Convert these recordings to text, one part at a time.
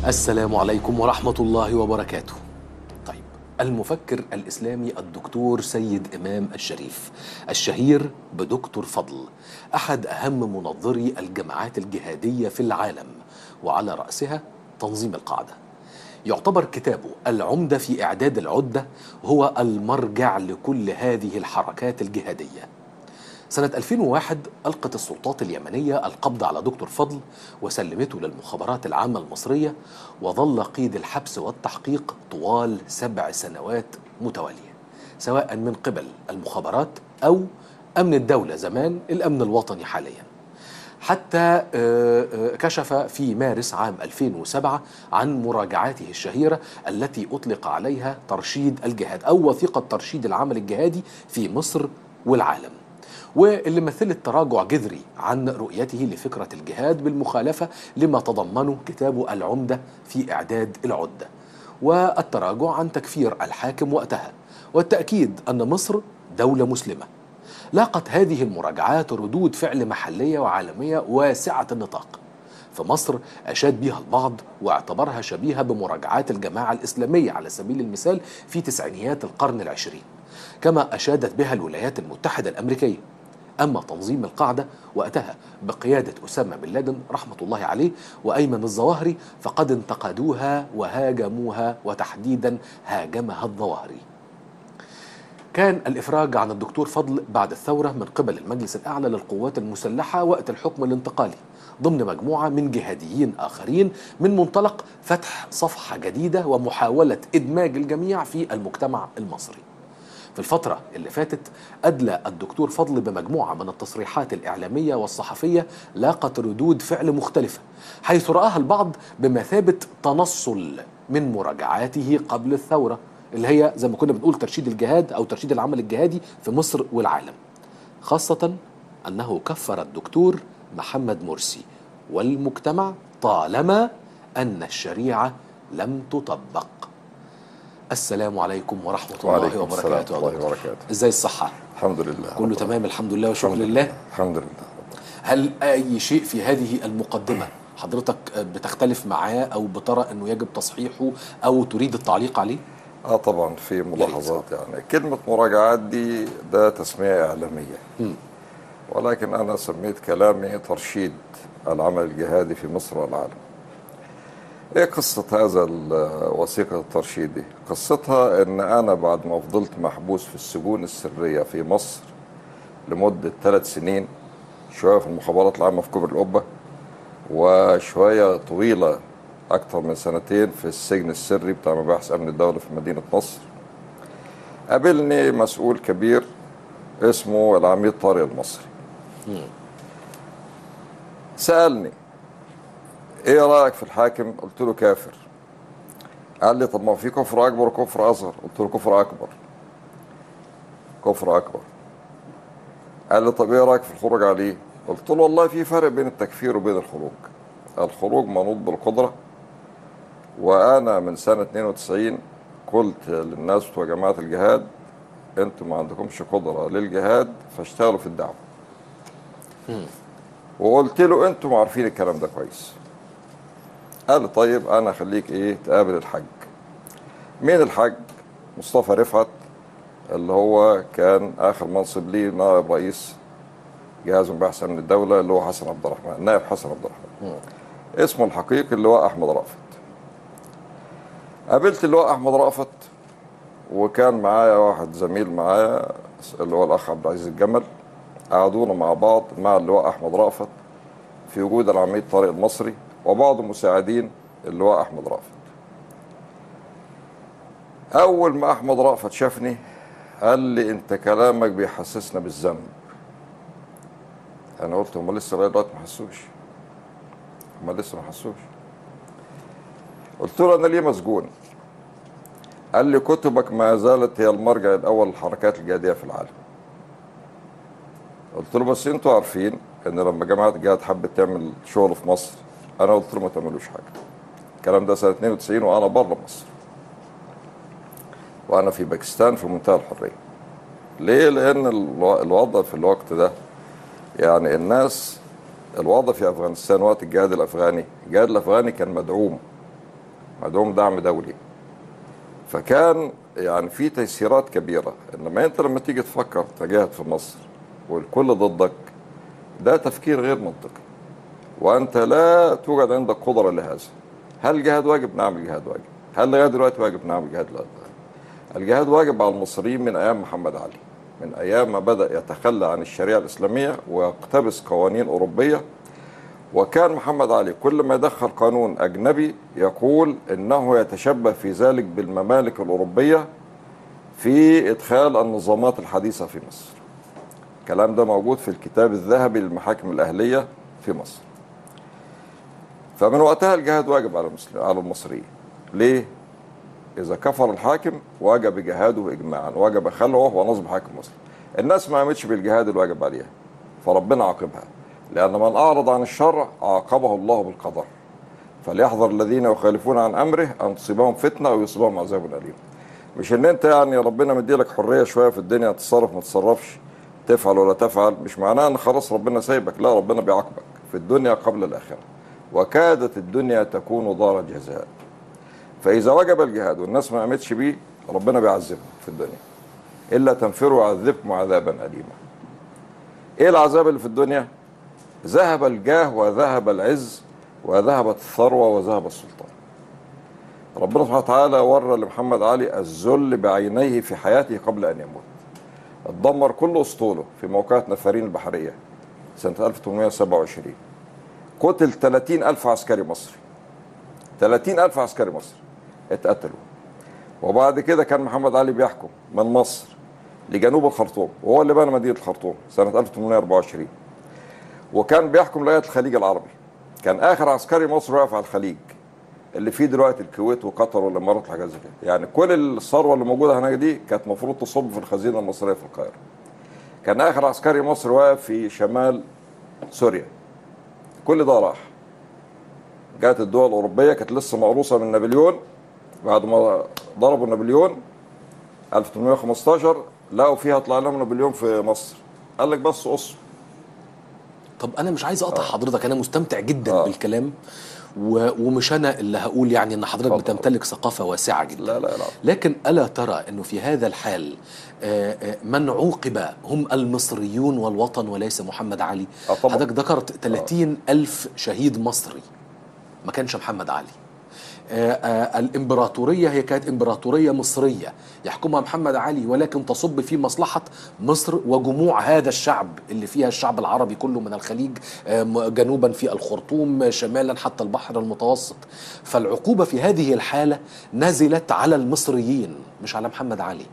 السلام عليكم ورحمة الله وبركاته. طيب المفكر الإسلامي الدكتور سيد إمام الشريف الشهير بدكتور فضل أحد أهم منظري الجماعات الجهادية في العالم وعلى رأسها تنظيم القاعدة. يعتبر كتابه العمدة في إعداد العدة هو المرجع لكل هذه الحركات الجهادية. سنة 2001 ألقت السلطات اليمنية القبض على دكتور فضل وسلمته للمخابرات العامة المصرية وظل قيد الحبس والتحقيق طوال سبع سنوات متوالية سواء من قبل المخابرات أو أمن الدولة زمان الأمن الوطني حاليا حتى آه، آه، كشف في مارس عام 2007 عن مراجعاته الشهيرة التي أطلق عليها ترشيد الجهاد أو وثيقة ترشيد العمل الجهادي في مصر والعالم واللي مثلت تراجع جذري عن رؤيته لفكرة الجهاد بالمخالفة لما تضمنه كتابه العمدة في إعداد العدة والتراجع عن تكفير الحاكم وقتها والتأكيد أن مصر دولة مسلمة لاقت هذه المراجعات ردود فعل محلية وعالمية واسعة النطاق في مصر أشاد بها البعض واعتبرها شبيهة بمراجعات الجماعة الإسلامية على سبيل المثال في تسعينيات القرن العشرين كما أشادت بها الولايات المتحدة الأمريكية أما تنظيم القاعدة وقتها بقيادة أسامة بن لادن رحمة الله عليه وأيمن الظواهري فقد انتقدوها وهاجموها وتحديدا هاجمها الظواهري كان الإفراج عن الدكتور فضل بعد الثورة من قبل المجلس الأعلى للقوات المسلحة وقت الحكم الانتقالي ضمن مجموعة من جهاديين آخرين من منطلق فتح صفحة جديدة ومحاولة إدماج الجميع في المجتمع المصري في الفترة اللي فاتت أدلى الدكتور فضل بمجموعة من التصريحات الإعلامية والصحفية لاقت ردود فعل مختلفة حيث رآها البعض بمثابة تنصل من مراجعاته قبل الثورة اللي هي زي ما كنا بنقول ترشيد الجهاد أو ترشيد العمل الجهادي في مصر والعالم خاصة أنه كفر الدكتور محمد مرسي والمجتمع طالما أن الشريعة لم تطبق السلام عليكم ورحمة الله وعليكم السلام وبركاته ورحمة الله وبركاته ازاي الصحة؟ الحمد لله كله تمام الحمد لله وشكر الحمد لله الحمد لله هل أي شيء في هذه المقدمة حضرتك بتختلف معاه أو بترى أنه يجب تصحيحه أو تريد التعليق عليه؟ اه طبعا في ملاحظات يعني كلمة مراجعات دي ده تسمية إعلامية مم. ولكن أنا سميت كلامي ترشيد العمل الجهادي في مصر والعالم ايه قصة هذا الوثيقة الترشيد دي؟ قصتها ان انا بعد ما فضلت محبوس في السجون السرية في مصر لمدة ثلاث سنين شوية في المخابرات العامة في كبر القبة وشوية طويلة أكثر من سنتين في السجن السري بتاع مباحث أمن الدولة في مدينة نصر قابلني مسؤول كبير اسمه العميد طارق المصري سألني ايه رايك في الحاكم قلت له كافر قال لي طب ما في كفر اكبر وكفر اصغر قلت له كفر اكبر كفر اكبر قال لي طب ايه رايك في الخروج عليه قلت له والله في فرق بين التكفير وبين الخروج الخروج منوط بالقدره وانا من سنه 92 قلت للناس بتوع جماعه الجهاد انتم ما عندكمش قدره للجهاد فاشتغلوا في الدعوه وقلت له انتم عارفين الكلام ده كويس قال لي طيب انا اخليك ايه تقابل الحاج مين الحاج مصطفى رفعت اللي هو كان اخر منصب ليه نائب رئيس جهاز مباحث امن الدوله اللي هو حسن عبد الرحمن نائب حسن عبد الرحمن اسمه الحقيقي اللي هو احمد رأفت قابلت اللي هو احمد رأفت وكان معايا واحد زميل معايا اللي هو الاخ عبد العزيز الجمل قعدونا مع بعض مع اللي هو احمد رأفت في وجود العميد طارق المصري وبعض المساعدين اللي هو احمد رأفت اول ما احمد رأفت شافني قال لي انت كلامك بيحسسنا بالذنب انا قلت هم لسه لغايه دلوقتي ما حسوش هم لسه ما حسوش قلت له انا ليه مسجون قال لي كتبك ما زالت هي المرجع الاول للحركات الجهاديه في العالم قلت له بس انتوا عارفين ان لما جماعه الجهاد حبت تعمل شغل في مصر انا قلت له ما تعملوش حاجه الكلام ده سنه 92 وانا بره مصر وانا في باكستان في منتهى الحريه ليه لان الو- الوضع في الوقت ده يعني الناس الوضع في افغانستان وقت الجهاد الافغاني الجهاد الافغاني كان مدعوم مدعوم دعم دولي فكان يعني في تيسيرات كبيره انما انت لما تيجي تفكر تجاهد في مصر والكل ضدك ده تفكير غير منطقي وانت لا توجد عندك قدره لهذا هل الجهاد واجب؟ نعم الجهاد واجب هل لغايه دلوقتي واجب؟ نعم الجهاد لا الجهاد واجب على المصريين من ايام محمد علي من ايام ما بدا يتخلى عن الشريعه الاسلاميه ويقتبس قوانين اوروبيه وكان محمد علي كل ما يدخل قانون اجنبي يقول انه يتشبه في ذلك بالممالك الاوروبيه في ادخال النظامات الحديثه في مصر. الكلام ده موجود في الكتاب الذهبي للمحاكم الاهليه في مصر. فمن وقتها الجهاد واجب على المسلمين على المصريين. ليه؟ اذا كفر الحاكم وجب جهاده اجماعا وجب خلعه ونصب حاكم مسلم. الناس ما قامتش بالجهاد الواجب عليها فربنا عاقبها. لأن من أعرض عن الشرع عاقبه الله بالقدر فليحذر الذين يخالفون عن أمره أن تصيبهم فتنة أو يصيبهم عذاب أليم مش إن أنت يعني ربنا مديلك حرية شوية في الدنيا تتصرف ما تتصرفش تفعل ولا تفعل مش معناه أن خلاص ربنا سايبك لا ربنا بيعاقبك في الدنيا قبل الآخرة وكادت الدنيا تكون دار جزاء فإذا وجب الجهاد والناس ما قامتش بيه ربنا بيعذبهم في الدنيا إلا تنفروا يعذبكم عذابا أليما إيه العذاب اللي في الدنيا؟ ذهب الجاه وذهب العز وذهبت الثروة وذهب السلطان ربنا سبحانه وتعالى ورى لمحمد علي الذل بعينيه في حياته قبل أن يموت اتدمر كل أسطوله في موقعة نفرين البحرية سنة 1827 قتل 30 ألف عسكري مصري 30 ألف عسكري مصري اتقتلوا وبعد كده كان محمد علي بيحكم من مصر لجنوب الخرطوم وهو اللي بنى مدينة الخرطوم سنة 1824 وكان بيحكم لغايه الخليج العربي كان اخر عسكري مصري واقف على الخليج اللي فيه دلوقتي الكويت وقطر والامارات وحاجات زي كده يعني كل الثروه اللي موجوده هناك دي كانت المفروض تصب في الخزينه المصريه في القاهره كان اخر عسكري مصري واقف في شمال سوريا كل ده راح جات الدول الاوروبيه كانت لسه مقروصه من نابليون بعد ما ضربوا نابليون 1815 لقوا فيها طلع لهم نابليون في مصر قال لك بس قصوا طب انا مش عايز اقطع حضرتك انا مستمتع جدا آه. بالكلام و... ومش انا اللي هقول يعني ان حضرتك اتفضل. بتمتلك ثقافه واسعه جدا لا لا لا لكن الا ترى انه في هذا الحال آه، آه، من عوقب هم المصريون والوطن وليس محمد علي آه طبعا. حضرتك ذكرت 30 ألف شهيد مصري ما كانش محمد علي آه، آه، الإمبراطورية هي كانت إمبراطورية مصرية يحكمها محمد علي ولكن تصب في مصلحة مصر وجموع هذا الشعب اللي فيها الشعب العربي كله من الخليج آه، م- جنوبا في الخرطوم شمالا حتى البحر المتوسط فالعقوبة في هذه الحالة نزلت على المصريين مش على محمد علي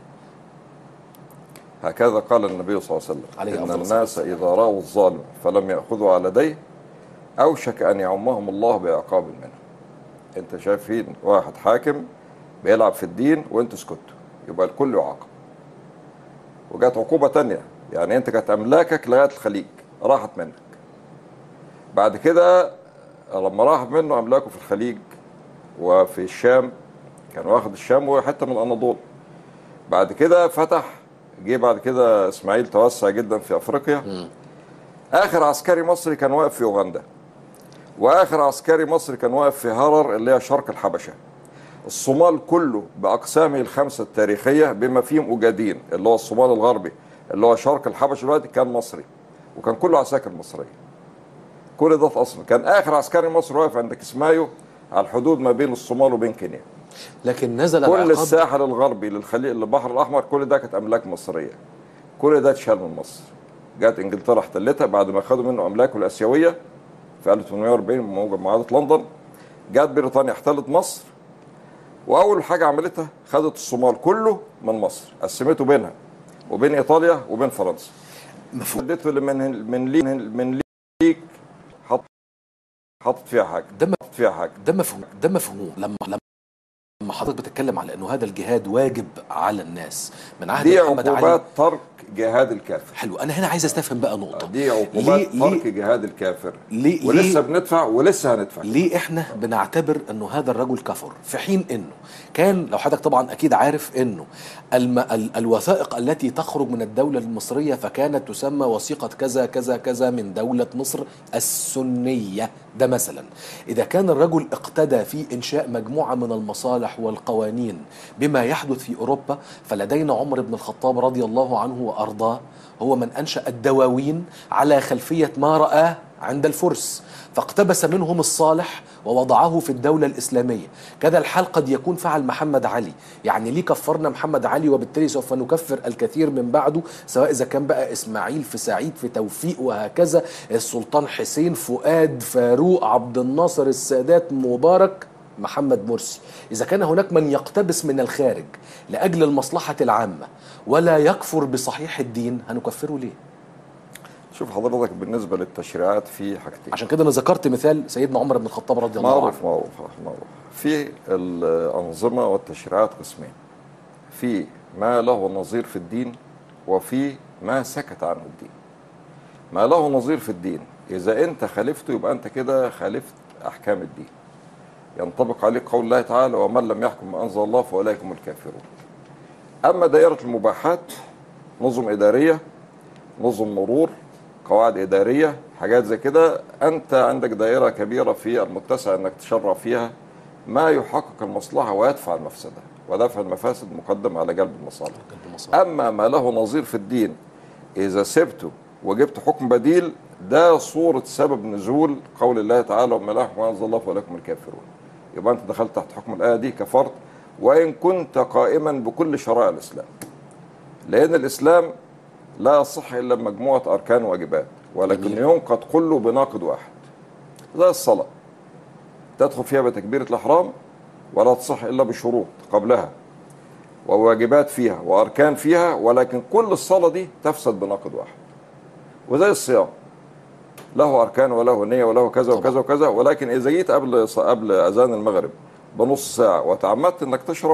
هكذا قال النبي صلى الله عليه وسلم عليه إن أفضل الصلاة الناس إذا رأوا الظالم فلم يأخذوا على يديه أوشك أن يعمهم الله بعقاب منه أنت شايفين واحد حاكم بيلعب في الدين وأنتوا سكتوا يبقى الكل يعاقب وجات عقوبة تانية يعني أنت كانت أملاكك لغاية الخليج راحت منك بعد كده لما راحت منه أملاكه في الخليج وفي الشام كان واخد الشام وحتة من الأناضول بعد كده فتح جه بعد كده اسماعيل توسع جدا في افريقيا اخر عسكري مصري كان واقف في اوغندا واخر عسكري مصري كان واقف في هرر اللي هي شرق الحبشه الصومال كله باقسامه الخمسه التاريخيه بما فيهم اوجادين اللي هو الصومال الغربي اللي هو شرق الحبشه دلوقتي كان مصري وكان كله عساكر مصريه كل ده في اصله كان اخر عسكري مصري واقف عند كسمايو على الحدود ما بين الصومال وبين كينيا لكن نزل كل العقاب الساحل الغربي للخليج للبحر الاحمر كل ده كانت املاك مصريه كل ده اتشال من مصر جت انجلترا احتلتها بعد ما خدوا منه املاكه الاسيويه في 1840 موجب معاهده لندن جت بريطانيا احتلت مصر واول حاجه عملتها خدت الصومال كله من مصر قسمته بينها وبين ايطاليا وبين فرنسا مفهوم اديته اللي من من ليك من ليك حط حطت فيها حاجه ده م- حطت فيها حاجه ده مفهوم ده مفهوم لما لما حضرتك بتتكلم على انه هذا الجهاد واجب على الناس من عهد دي محمد علي عقوبات ترك جهاد الكافر حلو انا هنا عايز استفهم بقى نقطه دي عقوبات ليه ترك ليه جهاد الكافر ليه- ولسه ليه- بندفع ولسه هندفع ليه احنا بنعتبر انه هذا الرجل كفر في حين انه كان لو حضرتك طبعا اكيد عارف انه الم ال الوثائق التي تخرج من الدوله المصريه فكانت تسمى وثيقه كذا كذا كذا من دوله مصر السنيه ده مثلا اذا كان الرجل اقتدى في انشاء مجموعه من المصالح والقوانين بما يحدث في اوروبا فلدينا عمر بن الخطاب رضي الله عنه وارضاه هو من انشا الدواوين على خلفيه ما راه عند الفرس فاقتبس منهم الصالح ووضعه في الدولة الإسلامية كذا الحال قد يكون فعل محمد علي يعني ليه كفرنا محمد علي وبالتالي سوف نكفر الكثير من بعده سواء إذا كان بقى إسماعيل في سعيد في توفيق وهكذا السلطان حسين فؤاد فاروق عبد الناصر السادات مبارك محمد مرسي إذا كان هناك من يقتبس من الخارج لأجل المصلحة العامة ولا يكفر بصحيح الدين هنكفره ليه شوف حضرتك بالنسبه للتشريعات في حاجتين عشان كده انا ذكرت مثال سيدنا عمر بن الخطاب رضي الله عنه معروف معروف معروف في الأنظمة والتشريعات قسمين في ما له نظير في الدين وفي ما سكت عنه الدين ما له نظير في الدين إذا أنت خالفته يبقى أنت كده خالفت أحكام الدين ينطبق عليك قول الله تعالى ومن لم يحكم ما أنزل الله فأولئك هم الكافرون أما دائرة المباحات نظم إدارية نظم مرور قواعد إدارية حاجات زي كده أنت عندك دائرة كبيرة في المتسع أنك تشرع فيها ما يحقق المصلحة ويدفع المفسدة ودفع المفاسد مقدم على جلب المصالح قلب المصالح. أما ما له نظير في الدين إذا سبته وجبت حكم بديل ده صورة سبب نزول قول الله تعالى وما لا حكم أنزل الله فولكم الكافرون يبقى أنت دخلت تحت حكم الآية دي كفرت وإن كنت قائما بكل شرائع الإسلام لأن الإسلام لا يصح إلا بمجموعة أركان وواجبات ولكن جميل. ينقض كله بناقض واحد زي الصلاة تدخل فيها بتكبيرة الإحرام ولا تصح إلا بشروط قبلها وواجبات فيها وأركان فيها ولكن كل الصلاة دي تفسد بناقض واحد وزي الصيام له أركان وله نية وله كذا وكذا وكذا ولكن إذا جيت قبل قبل أذان المغرب بنص ساعة وتعمدت إنك تشرب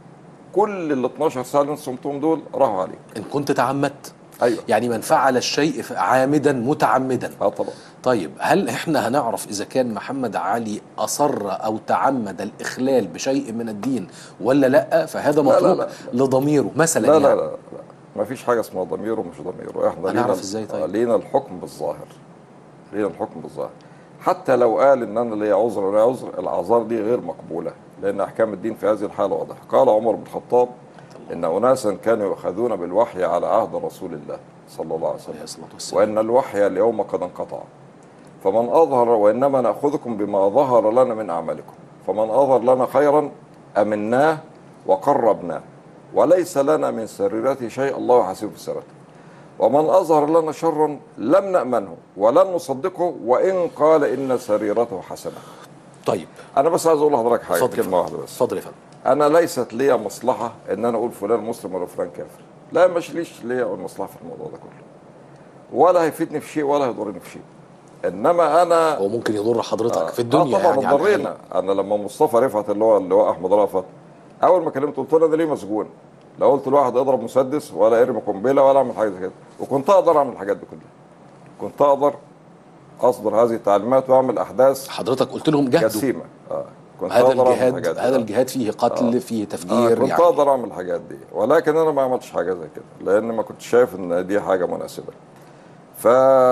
كل ال 12 ساعة اللي انت صمتهم دول راحوا عليك ان كنت تعمدت أيوه يعني من فعل الشيء عامدا متعمدا اه طبعا طيب هل احنا هنعرف اذا كان محمد علي اصر او تعمد الاخلال بشيء من الدين ولا لا فهذا لا، لا، مطلوب لا، لضميره مثلا لا لا يعني. لا لا ما فيش حاجة اسمها ضمير ومش ضمير احنا هنعرف لينا إزاي طيب؟ لينا الحكم بالظاهر لينا الحكم بالظاهر حتى لو قال ان انا ليا عذر ولا عذر الاعذار دي غير مقبولة لان احكام الدين في هذه الحالة واضحة قال عمر بن الخطاب ان اناسا كانوا يؤخذون بالوحي على عهد رسول الله صلى الله عليه عليه وسلم الصلاه والسلام وان الوحي اليوم قد انقطع فمن اظهر وانما ناخذكم بما ظهر لنا من اعمالكم فمن اظهر لنا خيرا امناه وقربناه وليس لنا من سريرته شيء الله حسيب في سرته ومن اظهر لنا شرا لم نامنه ولن نصدقه وان قال ان سريرته حسنه طيب انا بس عايز اقول لحضرتك حاجه اتفضل. كلمه واحده بس اتفضل يا فندم انا ليست لي مصلحه ان انا اقول فلان مسلم ولا فلان كافر لا مش ليش ليا مصلحه في الموضوع ده كله ولا هيفيدني في شيء ولا هيضرني في شيء انما انا هو ممكن يضر حضرتك آه، في الدنيا آه طبعا يعني على ضرينا انا لما مصطفى رفعت اللي هو اللي هو احمد رفعت اول ما كلمته قلت له انا ليه مسجون لو قلت لواحد اضرب مسدس ولا ارمي قنبله ولا اعمل حاجه زي كده وكنت اقدر اعمل الحاجات دي كلها كنت اقدر اصدر هذه التعليمات واعمل احداث حضرتك قلت لهم جهدوا جسيمه اه كنت هذا أقدر أعمل الجهاد الحاجات دي. هذا آه. الجهاد فيه قتل فيه آه تفجير كنت يعني اقدر اعمل الحاجات دي ولكن انا ما عملتش حاجه زي كده لان ما كنتش شايف ان دي حاجه مناسبه ف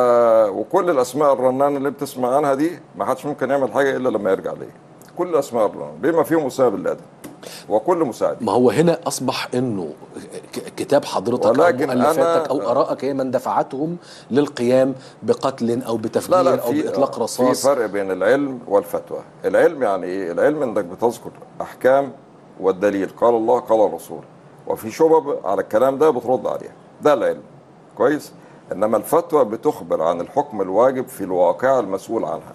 وكل الاسماء الرنانه اللي بتسمع عنها دي ما حدش ممكن يعمل حاجه الا لما يرجع ليه كل الاسماء الرنانه بما فيهم اسامه بن لادن وكل مساعد ما هو هنا اصبح انه ك- كتاب حضرتك ولكن او مؤلفاتك أنا- او ارائك هي من دفعتهم للقيام بقتل او لا بتفجير لا او في باطلاق في رصاص فرق بين العلم والفتوى العلم يعني ايه العلم انك بتذكر احكام والدليل قال الله قال الرسول وفي شبهه على الكلام ده بترد عليها ده العلم كويس انما الفتوى بتخبر عن الحكم الواجب في الواقع المسؤول عنها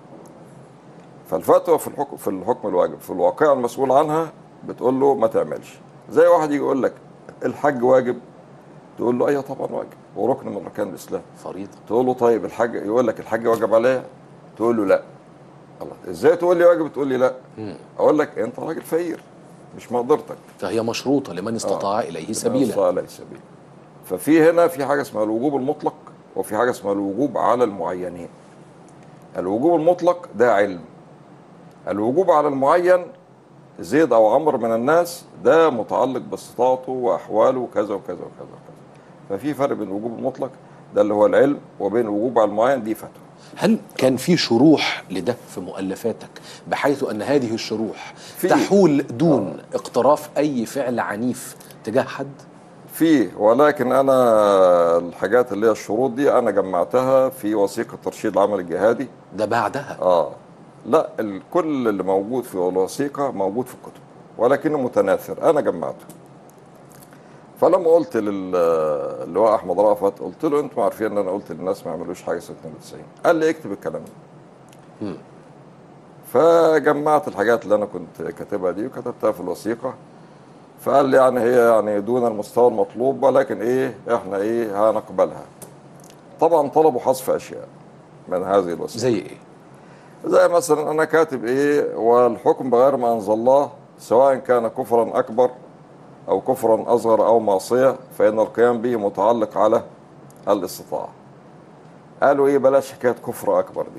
فالفتوى في الحكم في الحكم الواجب في الواقع المسؤول عنها بتقول له ما تعملش زي واحد يجي يقول لك الحج واجب تقول له ايوه طبعا واجب وركن من اركان الاسلام فريضه تقول له طيب الحج يقول لك الحج واجب عليا تقول له لا الله ازاي تقول لي واجب تقول لي لا مم. اقول لك انت راجل فقير مش مقدرتك فهي مشروطه لمن استطاع اليه سبيلا الله عليه سبيل ففي هنا في حاجه اسمها الوجوب المطلق وفي حاجه اسمها الوجوب على المعينين الوجوب المطلق ده علم الوجوب على المعين زيد او عمرو من الناس ده متعلق باستطاعته واحواله وكذا وكذا وكذا وكذا ففي فرق بين الوجوب المطلق ده اللي هو العلم وبين الوجوب على المعين دي فتوى هل كان في شروح لده في مؤلفاتك بحيث ان هذه الشروح في. تحول دون اقتراف اي فعل عنيف تجاه حد في ولكن انا الحاجات اللي هي الشروط دي انا جمعتها في وثيقه ترشيد العمل الجهادي ده بعدها اه لا ال- كل اللي موجود في الوثيقه موجود في الكتب ولكنه متناثر انا جمعته فلما قلت لل اللي هو احمد رأفت قلت له انتم عارفين ان انا قلت للناس ما يعملوش حاجه سنه 92 قال لي اكتب الكلام ده مم. فجمعت الحاجات اللي انا كنت كاتبها دي وكتبتها في الوثيقه فقال لي يعني هي يعني دون المستوى المطلوب ولكن ايه احنا ايه هنقبلها طبعا طلبوا حذف اشياء من هذه الوثيقه زي ايه زي مثلا انا كاتب ايه والحكم بغير ما انزل الله سواء كان كفرا اكبر او كفرا اصغر او معصيه فان القيام به متعلق على الاستطاعه قالوا ايه بلاش حكايه كفر اكبر دي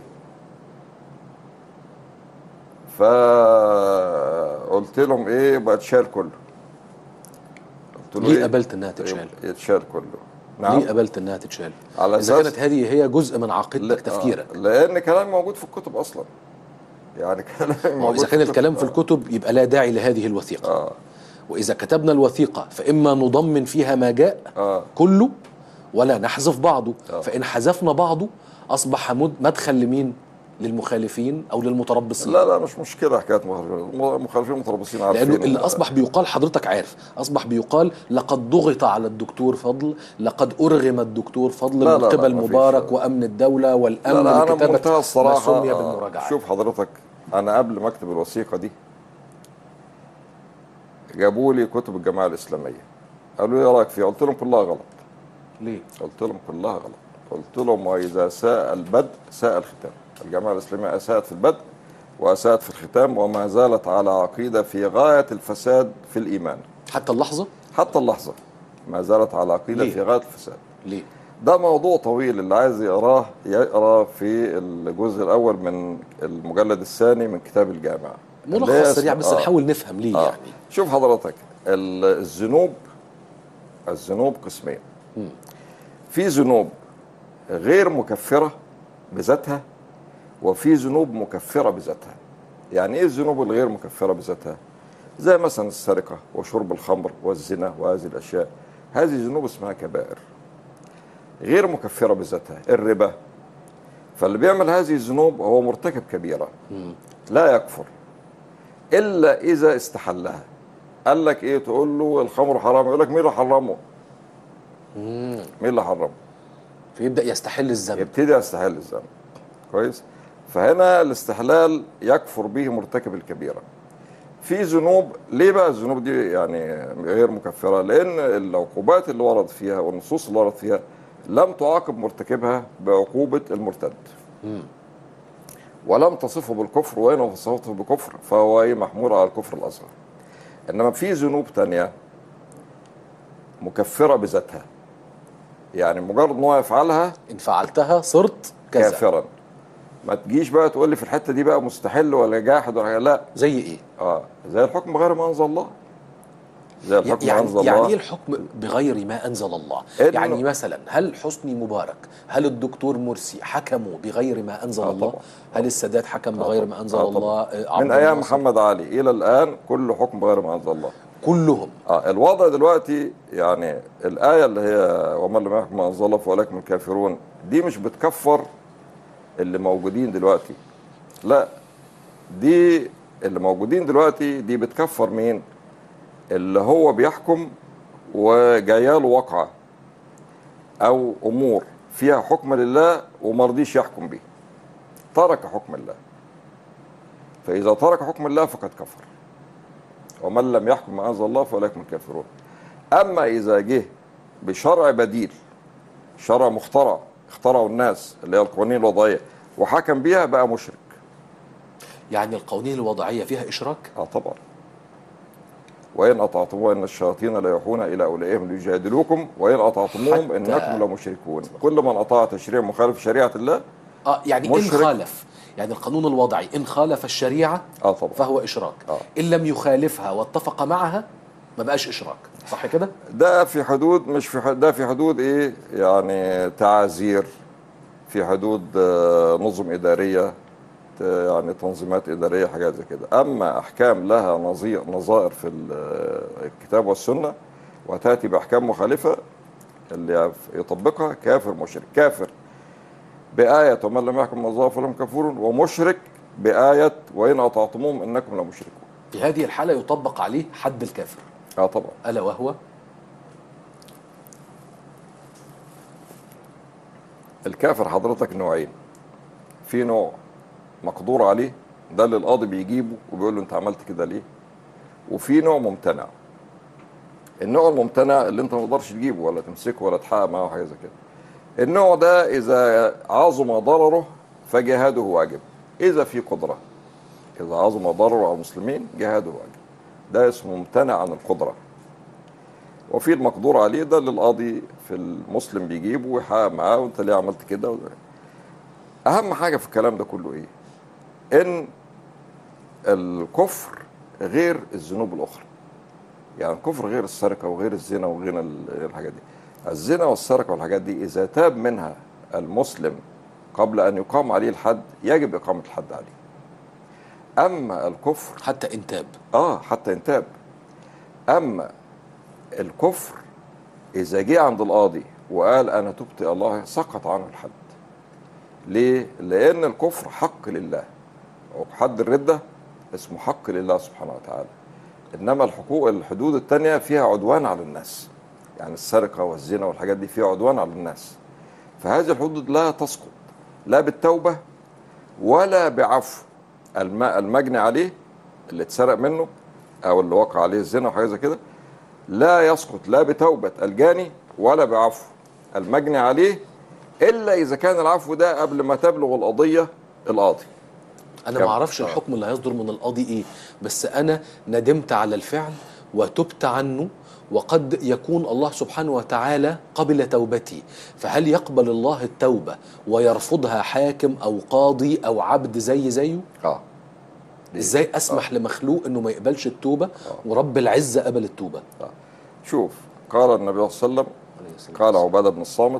فقلت لهم ايه بقى تشال كله قلت له ليه إيه؟ قبلت انها تتشال يتشال كله نعم ليه قبلت انها تتشال على اذا أساس- كانت هذه هي جزء من عقيدتك تفكيرك آه، لان كلام موجود في الكتب اصلا يعني كلام ما هو موجود اذا في كان الكتب. الكلام في الكتب يبقى لا داعي لهذه الوثيقه اه واذا كتبنا الوثيقه فاما نضمن فيها ما جاء اه كله ولا نحذف بعضه آه. فان حذفنا بعضه اصبح مد- مدخل لمين للمخالفين او للمتربصين لا لا مش مشكله حكايه مخالفين المخالفين متربصين عارفين لانه اللي اصبح بيقال حضرتك عارف اصبح بيقال لقد ضغط على الدكتور فضل لقد ارغم الدكتور فضل لا، من لا، لا، قبل مفيش. مبارك وامن الدوله لا والامن لا انا لكتابه بمنتهى ما الصراحه سمي آه، بالمراجعه شوف حضرتك انا قبل ما اكتب الوثيقه دي جابوا لي كتب الجماعه الاسلاميه قالوا لي ايه رايك فيها قلت لهم كلها غلط ليه قلت لهم كلها غلط قلت لهم واذا ساء البدء ساء الختام الجماعه الاسلاميه اساءت في البدء واساءت في الختام وما زالت على عقيده في غايه الفساد في الايمان حتى اللحظه حتى اللحظه ما زالت على عقيده ليه؟ في غايه الفساد ليه ده موضوع طويل اللي عايز يقراه يقرا في الجزء الاول من المجلد الثاني من كتاب الجامع اللي هي ملخص سريع اسم- بس آه. نحاول نفهم ليه آه. يعني شوف حضرتك ال- الذنوب الذنوب قسمين مم. في ذنوب غير مكفره بذاتها وفي ذنوب مكفره بذاتها يعني ايه الذنوب الغير مكفره بذاتها زي مثلا السرقه وشرب الخمر والزنا وهذه الاشياء هذه ذنوب اسمها كبائر غير مكفره بذاتها الربا فاللي بيعمل هذه الذنوب هو مرتكب كبيره مم. لا يكفر الا اذا استحلها قال لك ايه تقول له الخمر حرام يقول لك مين اللي حرمه مم. مين اللي حرمه فيبدا يستحل الذنب يبتدي يستحل الذنب كويس فهنا الاستحلال يكفر به مرتكب الكبيره في ذنوب ليه بقى الذنوب دي يعني غير مكفره لان العقوبات اللي ورد فيها والنصوص اللي ورد فيها لم تعاقب مرتكبها بعقوبه المرتد مم. ولم تصفه بالكفر وإن وصفته بكفر فهو إيه محمول على الكفر الأصغر إنما في ذنوب تانية مكفرة بذاتها يعني مجرد إن هو يفعلها ان فعلتها صرت كذا كافرا ما تجيش بقى تقول لي في الحتة دي بقى مستحل ولا جاحد ولا حاجة. لا زي ايه اه زي الحكم بغير ما أنزل الله زي الحكم ما يعني أنزل يعني الله ايه الحكم بغير ما انزل الله إنه- يعني مثلا هل حسني مبارك هل الدكتور مرسي حكموا بغير ما انزل آه الله طبعا. هل السادات حكم بغير ما انزل آه طبعا. الله آه، من عبد أيام الناصر؟ محمد علي إلى الآن كل حكم بغير ما أنزل الله كلهم اه الوضع دلوقتي يعني الآية اللي هي ومن لم يحكم ما أنزل الله فأولئك هم الكافرون دي مش بتكفر اللي موجودين دلوقتي لا دي اللي موجودين دلوقتي دي بتكفر مين اللي هو بيحكم وجاياله واقعة أو أمور فيها حكم لله ومرضيش يحكم به ترك حكم الله فإذا ترك حكم الله فقد كفر ومن لم يحكم ما انزل الله فاولئك هم الكافرون اما اذا جه بشرع بديل شرع مخترع اخترعوا الناس اللي هي القوانين الوضعيه وحكم بيها بقى مشرك يعني القوانين الوضعيه فيها اشراك اه طبعا وإن أطعتموه إن الشياطين لا يوحون إلى أولئهم ليجادلوكم وإن أطعتموهم حتى- إنكم لمشركون كل من أطاع تشريع مخالف شريعة الله اه يعني ان مشرك. خالف يعني القانون الوضعي ان خالف الشريعه آه طبعا فهو اشراك آه. ان لم يخالفها واتفق معها ما بقاش اشراك صح كده ده في حدود مش في حدود ده في حدود إيه يعني تعازير في حدود آه، نظم إدارية ت- يعني تنظيمات إدارية حاجات زي كده أما أحكام لها نظير نظائر في ال- آه، الكتاب والسنة وتأتي بأحكام مخالفة اللي يطبقها كافر مشرك كافر بآية ومن لم يحكم الله فلهم كفور ومشرك بآية وإن أطعتموهم إنكم لمشركون في هذه الحاله يطبق عليه حد الكافر اه طبعا الا وهو الكافر حضرتك نوعين في نوع مقدور عليه ده اللي القاضي بيجيبه وبيقول له انت عملت كده ليه وفي نوع ممتنع النوع الممتنع اللي انت ما تقدرش تجيبه ولا تمسكه ولا تحقق معاه حاجه زي كده النوع ده اذا عظم ضرره فجهاده واجب اذا في قدره اذا عظم ضرره على المسلمين جهاده واجب ده اسمه ممتنع عن القدره وفي المقدور عليه ده اللي القاضي في المسلم بيجيبه ويحقق معاه وانت ليه عملت كده و... اهم حاجه في الكلام ده كله ايه ان الكفر غير الذنوب الاخرى يعني الكفر غير السرقه وغير الزنا وغير ال- الحاجات دي الزنا والسرقه والحاجات دي اذا تاب منها المسلم قبل ان يقام عليه الحد يجب اقامه الحد عليه اما الكفر حتى ان تاب اه حتى ان تاب اما الكفر اذا جه عند القاضي وقال انا تبت إلى الله سقط عنه الحد ليه لان الكفر حق لله وحد الرده اسمه حق لله سبحانه وتعالى انما الحقوق الحدود التانية فيها عدوان على الناس يعني السرقه والزنا والحاجات دي فيها عدوان على الناس فهذه الحدود لا تسقط لا بالتوبه ولا بعفو الم- المجني عليه اللي اتسرق منه او اللي وقع عليه الزنا وحاجه زي كده لا يسقط لا بتوبه الجاني ولا بعفو المجني عليه الا اذا كان العفو ده قبل ما تبلغ القضيه القاضي انا كم- ما اعرفش آه. الحكم اللي هيصدر من القاضي ايه بس انا ندمت على الفعل وتبت عنه وقد يكون الله سبحانه وتعالى قبل توبتي فهل يقبل الله التوبة ويرفضها حاكم أو قاضي أو عبد زي زيه اه ليه؟ ازاي اسمح لمخلوق انه ما يقبلش التوبة ورب العزة قبل التوبة آه. شوف قال النبي صلى الله عليه وسلم قال عباده بن الصامت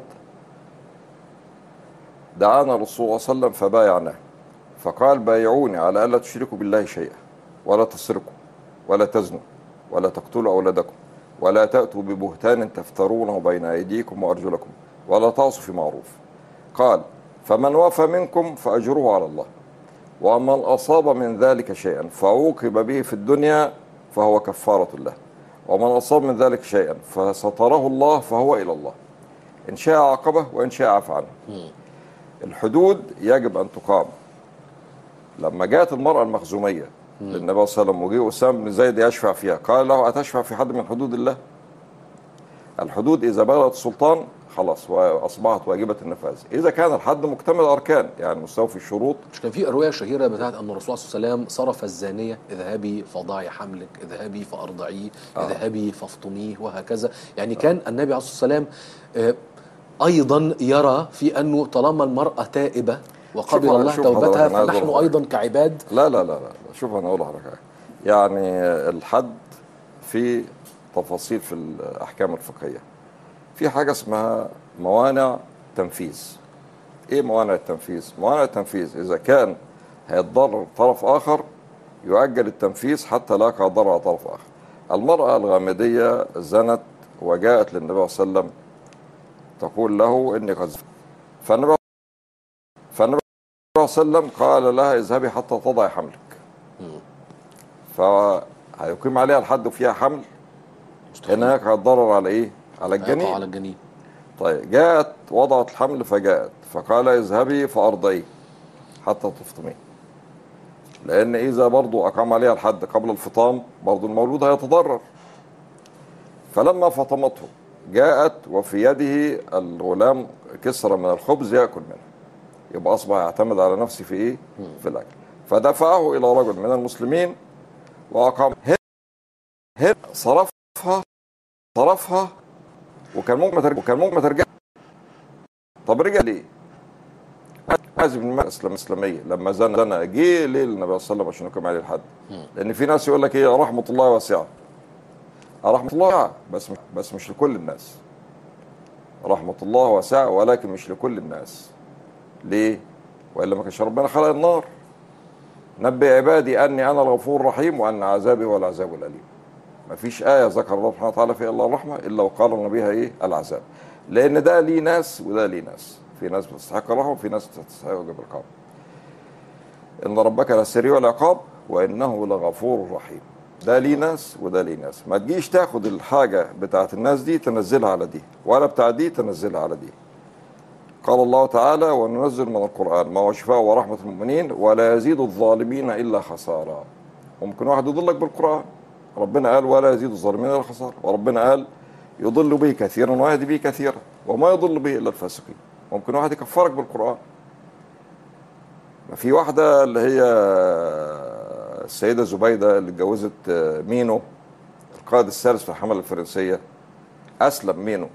دعانا الرسول صلى الله عليه وسلم فبايعناه فقال بايعوني على الا تشركوا بالله شيئا ولا تسرقوا ولا تزنوا ولا تقتلوا اولادكم ولا تاتوا ببهتان تفترونه بين ايديكم وارجلكم ولا تعصوا في معروف قال فمن وفى منكم فاجره على الله ومن اصاب من ذلك شيئا فعوقب به في الدنيا فهو كفاره له ومن اصاب من ذلك شيئا فستره الله فهو الى الله ان شاء عاقبه وان شاء عفى عنه الحدود يجب ان تقام لما جاءت المراه المخزوميه للنبي صلى الله عليه وسلم وجه اسامه بن زيد يشفع فيها قال له اتشفع في حد من حدود الله الحدود اذا بلغت السلطان خلاص واصبحت واجبه النفاذ اذا كان الحد مكتمل الاركان يعني مستوفي الشروط مش كان في الرواية الشهيرة بتاعت أن الرسول صلى الله عليه وسلم صرف الزانية اذهبي فضعي حملك اذهبي فأرضعيه آه. اذهبي فافطميه وهكذا يعني كان النبي عليه الصلاة والسلام آه، أيضا يرى في أنه طالما المرأة تائبة وقبل شوف- الله شوف توبتها حضرتك، أنا عايز فنحن أقول أيضا كعباد لا لا لا لا شوف انا اقول لحضرتك حاجة. يعني الحد في تفاصيل في الاحكام الفقهيه في حاجه اسمها موانع تنفيذ ايه موانع التنفيذ موانع التنفيذ اذا كان هيتضرر طرف اخر يؤجل التنفيذ حتى لا يقع ضرر على طرف اخر المراه الغامديه زنت وجاءت للنبي صلى الله عليه وسلم تقول له اني قد زنت. فالنبي فالنبي صلى الله عليه وسلم قال لها اذهبي حتى تضعي حملك فهيقيم عليها الحد وفيها حمل هنا يقع الضرر على ايه؟ على يقع على الجنين الجنين طيب جاءت وضعت الحمل فجاءت فقال اذهبي فارضعيه حتى تفطميه لان اذا برضو اقام عليها الحد قبل الفطام برضو المولود هيتضرر فلما فطمته جاءت وفي يده الغلام كسرة من الخبز ياكل منه يبقى اصبح يعتمد على نفسه في ايه؟ في الاكل فدفعه الى رجل من المسلمين واقام هنا هنا صرفها صرفها وكان ممكن ما ترجع وكان ممكن ما ترجع طب رجع ليه؟ حازم بن مالك الاسلام الاسلاميه لما زنى زنى جه ليه النبي صلى الله عليه وسلم عشان يقيم عليه الحد لان في ناس يقول لك ايه رحمه الله واسعه رحمه الله واسعة، بس بس مش لكل الناس رحمه الله واسعه ولكن مش لكل الناس ليه؟ والا ما كانش ربنا خلق النار نبئ عبادي اني انا الغفور الرحيم وان عذابي هو العذاب الاليم ما فيش آية ذكر الله سبحانه وتعالى فيها إلا الرحمة إلا وقارن بها إيه؟ العذاب. لأن ده ليه ناس وده ليه ناس. في ناس بتستحق الرحمة وفي ناس تستحق وجب العقاب. إن ربك لسريع العقاب وإنه لغفور رحيم. ده ليه ناس وده ليه ناس. ما تجيش تاخد الحاجة بتاعت الناس دي تنزلها على دي ولا بتاع دي تنزلها على دي. قال الله تعالى وننزل من القرآن ما هو شفاء ورحمة المؤمنين ولا يزيد الظالمين إلا خسارا. ممكن واحد يضلك بالقرآن ربنا قال ولا يزيد الظالمين الا خسارة وربنا قال يضل به كثيرا ويهدي به كثيرا وما يضل به الا الفاسقين ممكن واحد يكفرك بالقران ما في واحده اللي هي السيده زبيده اللي اتجوزت مينو القائد الثالث في الحمله الفرنسيه اسلم مينو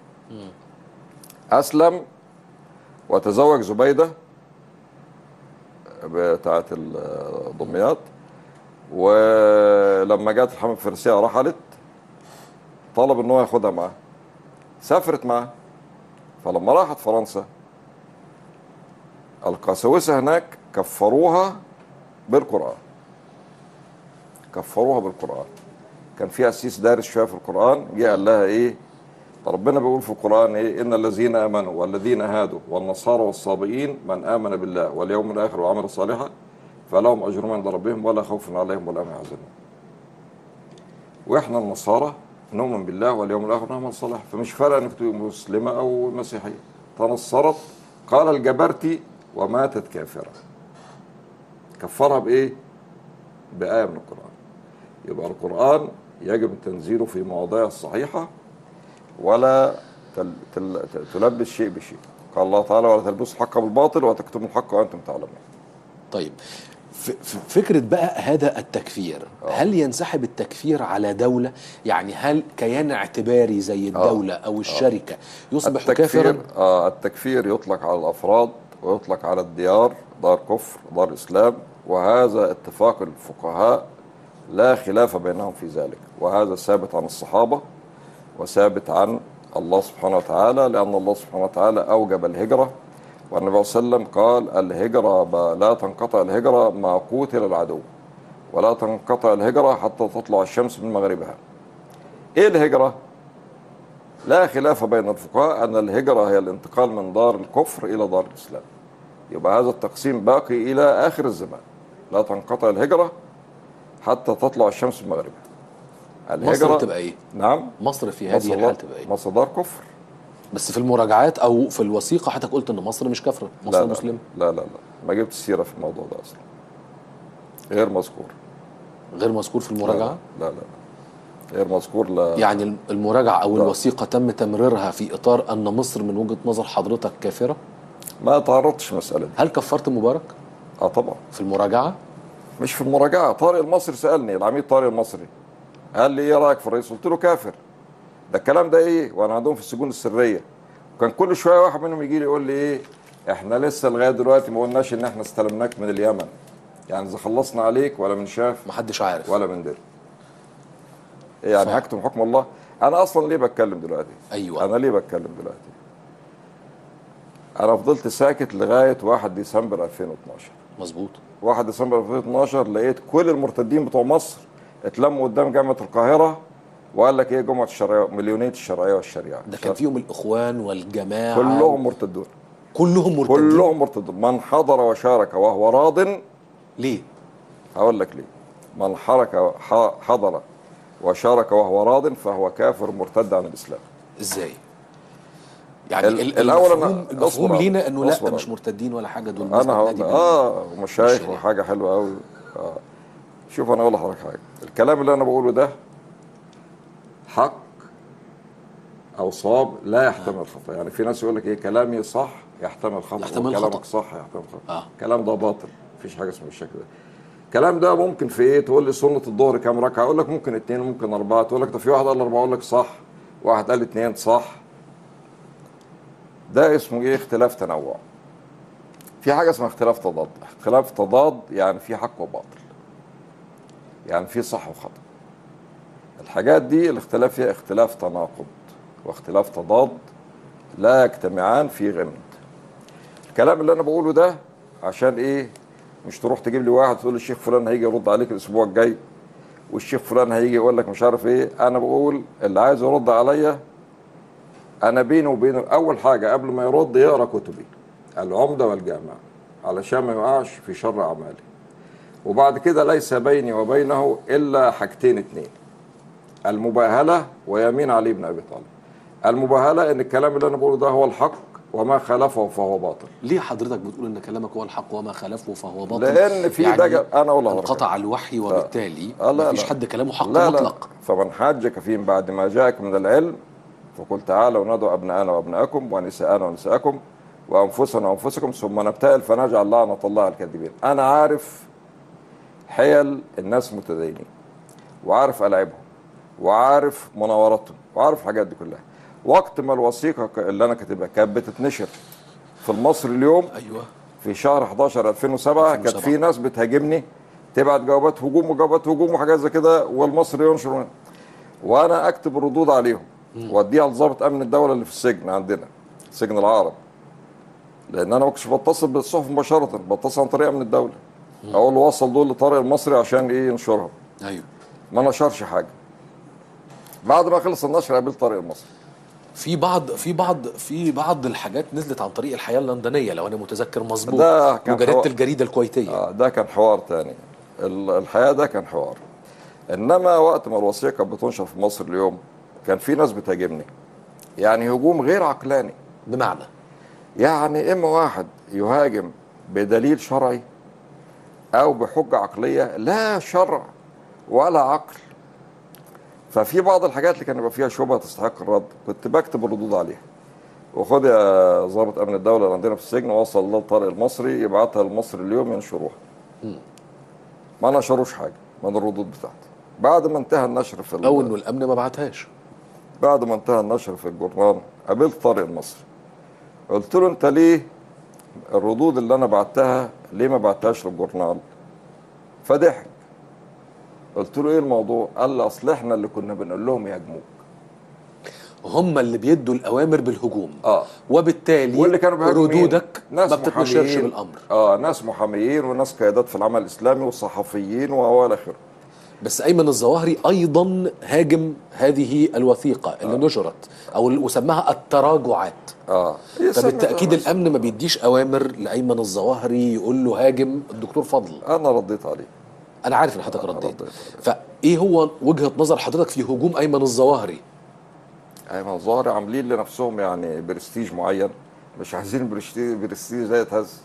اسلم وتزوج زبيده بتاعت دمياط ولما جت الحمله الفرنسيه رحلت طلب ان هو ياخدها معاه سافرت معاه فلما راحت فرنسا القساوسه هناك كفروها بالقران كفروها بالقران كان في قسيس دارس شويه في القران جه قال لها ايه ربنا بيقول في القران ايه ان الذين امنوا والذين هادوا والنصارى والصابئين من امن بالله واليوم الاخر وعمل صالحا فلهم اجرهم عند ربهم ولا خوف عليهم ولا هم يحزنون. واحنا النصارى نؤمن بالله واليوم الاخر ونعمل صالح فمش فارقه انك تبقى مسلمه او مسيحيه. تنصرت قال الجبرتي وماتت كافره. كفرها بايه؟ بآية من القرآن. يبقى القرآن يجب تنزيله في مواضعه الصحيحة ولا تل تل تلبس شيء بشيء. قال الله تعالى ولا تلبسوا الحق بالباطل وتكتموا الحق وانتم تعلمون. طيب ف- ف- فكرة بقى هذا التكفير هل ينسحب التكفير على دولة يعني هل كيان اعتباري زي الدولة أو الشركة يصبح كافرا التكفير آه التكفير يطلق على الافراد ويطلق على الديار دار كفر دار اسلام وهذا اتفاق الفقهاء لا خلاف بينهم في ذلك وهذا ثابت عن الصحابه وثابت عن الله سبحانه وتعالى لان الله سبحانه وتعالى اوجب الهجره والنبي صلى الله عليه وسلم قال الهجره ب- لا تنقطع الهجره ما قوتل العدو ولا تنقطع الهجره حتى تطلع الشمس من مغربها ايه الهجره لا خلاف بين الفقهاء أن الهجرة هي الانتقال من دار الكفر إلى دار الإسلام يبقى هذا التقسيم باقي إلى آخر الزمان لا تنقطع الهجرة حتى تطلع الشمس من مغربها مصر تبقى إيه؟ نعم مصر في هذه مصر الحال دار, تبقى إيه؟ مصر دار كفر بس في المراجعات أو في الوثيقة حضرتك قلت إن مصر مش كافرة مصر لا لا, مسلمة لا لا لا ما جبت السيرة في الموضوع ده أصلا غير مذكور غير مذكور في لا المراجعة لا لا, لا. غير مذكور لا يعني المراجعة أو لا. الوثيقة تم تمريرها في إطار أن مصر من وجهة نظر حضرتك كافرة ما تعرضتش المسألة دي هل كفرت مبارك اه طبعا في المراجعة مش في المراجعة طارق المصري سألني العميد طارق المصري قال لي ايه رأيك في الرئيس قلت له كافر ده الكلام ده ايه وانا عندهم في السجون السرية وكان كل شوية واحد منهم يجي لي يقول لي ايه احنا لسه لغاية دلوقتي ما قلناش ان احنا استلمناك من اليمن يعني اذا خلصنا عليك ولا من شاف محدش عارف ولا من در إيه يعني صح. هكتم حكم الله انا اصلا ليه بتكلم دلوقتي أيوة انا ليه بتكلم دلوقتي انا فضلت ساكت لغاية 1 ديسمبر 2012 مظبوط 1 ديسمبر 2012 لقيت كل المرتدين بتوع مصر اتلموا قدام جامعه القاهره وقال لك ايه جمعه الشرعيه مليونيه الشرعيه والشريعه ده كان فيهم الإخوان والجماعة كلهم مرتدون كلهم مرتدين كلهم مرتدون من حضر وشارك وهو راض ليه؟ هقول لك ليه من حرك ح- حضر وشارك وهو راض فهو كافر مرتد عن الاسلام ازاي؟ يعني ال- ال- الأول أنا- المفهوم, المفهوم أصبر لينا انه لا أصبر. مش مرتدين ولا حاجه دول ناس انا هقول بتنادي بال- اه ومشايخ بالشريعة. وحاجه حلوه قوي آه. شوف انا اقول لحضرتك حاجه الكلام اللي انا بقوله ده حق او صواب لا يحتمل خطا يعني في ناس يقول لك ايه كلامي صح يحتمل خطا يحتمل كلامك خطأ. صح يحتمل خطا آه. الكلام ده باطل مفيش حاجه اسمها بالشكل ده الكلام ده ممكن في ايه تقول لي سنه الظهر كام ركعه اقول لك ممكن اثنين ممكن اربعه تقول لك ده في واحد قال اربعه اقول لك صح واحد قال اثنين صح ده اسمه ايه اختلاف تنوع في حاجه اسمها اختلاف تضاد اختلاف تضاد يعني في حق وباطل يعني في صح وخطا الحاجات دي الاختلاف فيها اختلاف تناقض واختلاف تضاد لا يجتمعان في غمد الكلام اللي انا بقوله ده عشان ايه مش تروح تجيب لي واحد تقول لي الشيخ فلان هيجي يرد عليك الاسبوع الجاي والشيخ فلان هيجي يقول لك مش عارف ايه انا بقول اللي عايز يرد عليا انا بيني وبينه اول حاجه قبل ما يرد يقرا كتبي العمده والجامع علشان ما يقعش في شر اعمالي وبعد كده ليس بيني وبينه الا حاجتين اتنين المباهله ويمين علي بن ابي طالب المباهله ان الكلام اللي انا بقوله ده هو الحق وما خالفه فهو باطل ليه حضرتك بتقول ان كلامك هو الحق وما خلفه فهو باطل لان في يعني دجل انا اقول لحضرتك انقطع الوحي وبالتالي آه، لا، مفيش لا. حد كلامه حق لا مطلق لا فمن حاجك فيهم بعد ما جاءك من العلم فقل تعالوا ندعو ابناءنا وابناءكم ونساءنا ونساءكم وانفسنا وانفسكم ثم نبتهل فنجعل لعنه الله على الكاذبين انا عارف حيل الناس متدينين وعارف العابهم وعارف مناوراتهم وعارف الحاجات دي كلها وقت ما الوثيقه ك- اللي انا كاتبها كانت بتتنشر في المصري اليوم ايوه في شهر 11 2007 كانت 2007. في ناس بتهاجمني تبعت جوابات هجوم وجوابات هجوم وحاجات زي كده والمصري ينشر وانا اكتب الردود عليهم واديها لضابط امن الدوله اللي في السجن عندنا سجن العقرب لان انا ما كنتش بتصل بالصحف مباشره بتصل عن طريق امن الدوله اقول له وصل دول لطارق المصري عشان ايه ينشرها ايوه ما نشرش حاجه بعد ما خلص النشر قابلت طارق المصري في بعض في بعض في بعض الحاجات نزلت عن طريق الحياه اللندنيه لو انا متذكر مظبوط ده كان وجريده حوار- الجريده الكويتيه آه ده كان حوار تاني ال- الحياة ده كان حوار إنما وقت ما الوثيقة كانت بتنشر في مصر اليوم كان في ناس بتهاجمني يعني هجوم غير عقلاني بمعنى يعني إما واحد يهاجم بدليل شرعي أو بحجة عقلية لا شرع ولا عقل ففي بعض الحاجات اللي كان يبقى فيها شبهة تستحق الرد كنت بكتب الردود عليها وخد يا ضابط امن الدوله اللي عندنا في السجن وصل للطارق المصري يبعتها لمصر اليوم ينشروها ما نشروش حاجه من الردود بتاعتي بعد ما انتهى النشر في ال- او انه الامن ما بعتهاش بعد ما انتهى النشر في الجورنال قابلت طارق المصري قلت له انت ليه الردود اللي انا بعتها ليه ما بعتهاش للجورنال فضحك قلت له ايه الموضوع قال لي اصل احنا اللي كنا بنقول لهم يهاجموك هم اللي بيدوا الاوامر بالهجوم اه وبالتالي واللي كانوا بيهاجموا مين؟ ردودك ناس ما بتتنشرش محاميين. بالامر اه ناس محاميين وناس قيادات في العمل الاسلامي وصحفيين و الى اخره بس ايمن الظواهري ايضا هاجم هذه الوثيقه اللي نشرت او اللي وسماها التراجعات اه فبالتاكيد الامن ما بيديش اوامر لايمن الظواهري يقول له هاجم الدكتور فضل انا رديت عليه انا عارف ان حضرتك رديت رديت. فايه هو وجهه نظر حضرتك في هجوم ايمن الظواهري ايمن الظاهري عاملين لنفسهم يعني برستيج معين مش عايزين برستيج برستيج ده يتهز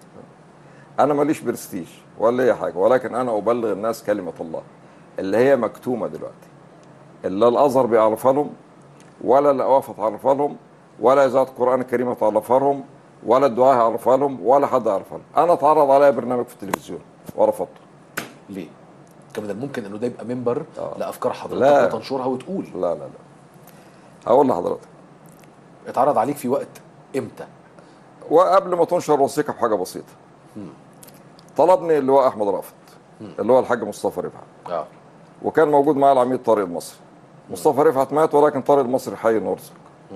انا ماليش برستيج ولا اي حاجه ولكن انا ابلغ الناس كلمه الله اللي هي مكتومه دلوقتي اللي الازهر بيعرفها لهم ولا الاوافه تعرفها لهم ولا اذاعه القران الكريم تعرفها لهم ولا الدعاء يعرفها لهم ولا حد يعرفها لهم انا اتعرض عليا برنامج في التلفزيون ورفضته ليه؟ كان من الممكن انه ده يبقى منبر آه. لافكار حضرتك لا. وتنشرها وتقول لا لا لا هقول لحضرتك اتعرض عليك في وقت امتى؟ وقبل ما تنشر وثيقه بحاجه بسيطه طلبني اللواء احمد رافت اللي هو الحاج مصطفى رفعت اه وكان موجود معاه العميد طارق المصري مصطفى رفعت مات ولكن طارق المصري حي نرزق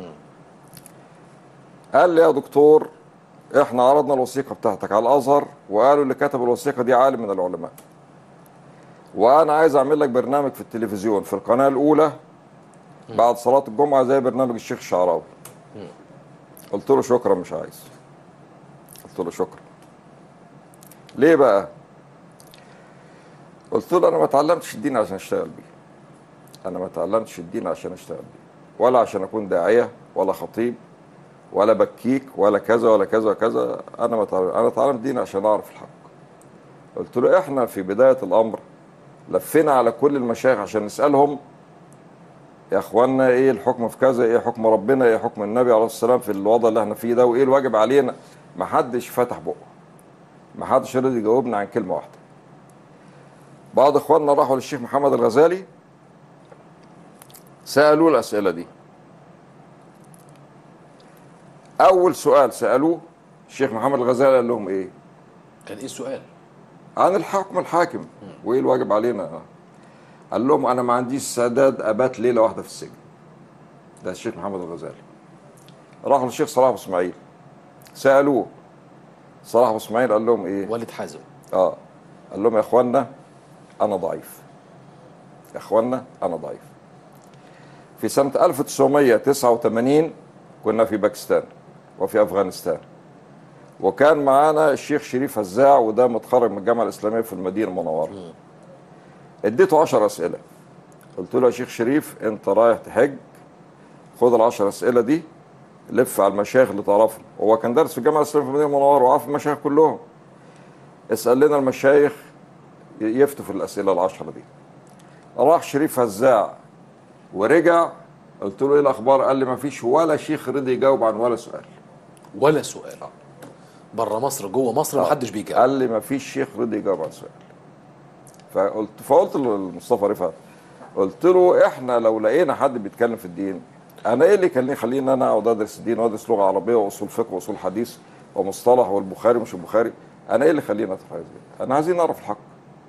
قال لي يا دكتور احنا عرضنا الوثيقه بتاعتك على الازهر وقالوا اللي كتب الوثيقه دي عالم من العلماء وانا عايز اعمل لك برنامج في التلفزيون في القناه الاولى بعد صلاه الجمعه زي برنامج الشيخ الشعراوي قلت له شكرا مش عايز قلت له شكرا ليه بقى قلت له انا ما اتعلمتش الدين عشان اشتغل بيه انا ما اتعلمتش الدين عشان اشتغل بيه ولا عشان اكون داعيه ولا خطيب ولا بكيك ولا كذا ولا كذا وكذا انا ما اتعلم انا اتعلمت دين عشان اعرف الحق قلت له احنا في بدايه الامر لفينا على كل المشايخ عشان نسالهم يا اخوانا ايه الحكم في كذا ايه حكم ربنا ايه حكم النبي عليه الصلاه والسلام في الوضع اللي احنا فيه ده وايه الواجب علينا ما حدش فتح بقه ما حدش رضي يجاوبنا عن كلمه واحده بعض اخواننا راحوا للشيخ محمد الغزالي سالوه الاسئله دي اول سؤال سالوه الشيخ محمد الغزالي قال لهم ايه كان ايه السؤال عن الحكم الحاكم وايه الواجب علينا قال لهم انا ما عنديش استعداد ابات ليله واحده في السجن ده الشيخ محمد الغزالي راحوا للشيخ صلاح ابو اسماعيل سالوه صلاح ابو اسماعيل قال لهم ايه والد حازم اه قال لهم يا اخوانا انا ضعيف يا اخوانا انا ضعيف في سنة 1989 كنا في باكستان وفي افغانستان وكان معانا الشيخ شريف هزاع وده متخرج من الجامعة الإسلامية في المدينة المنورة اديته 10 أسئلة قلت له يا شيخ شريف أنت رايح تحج خد العشر أسئلة دي لف على المشايخ اللي تعرفهم هو كان دارس في الجامعة الإسلامية في المدينة المنورة وعارف المشايخ كلهم اسأل لنا المشايخ يفتوا في الأسئلة العشرة دي راح شريف هزاع ورجع قلت له ايه الاخبار قال لي ما فيش ولا شيخ رضي يجاوب عن ولا سؤال ولا سؤال بره مصر جوه مصر ما حدش بيجاوب قال لي ما فيش شيخ رضي يجاوب عن سؤال فقلت فقلت لمصطفى رفعت قلت له احنا لو لقينا حد بيتكلم في الدين انا ايه اللي كان يخليني انا اقعد ادرس الدين وادرس لغه عربيه واصول فقه واصول حديث ومصطلح والبخاري مش البخاري انا ايه اللي يخليني ادرس حاجه زي كده؟ انا عايزين نعرف الحق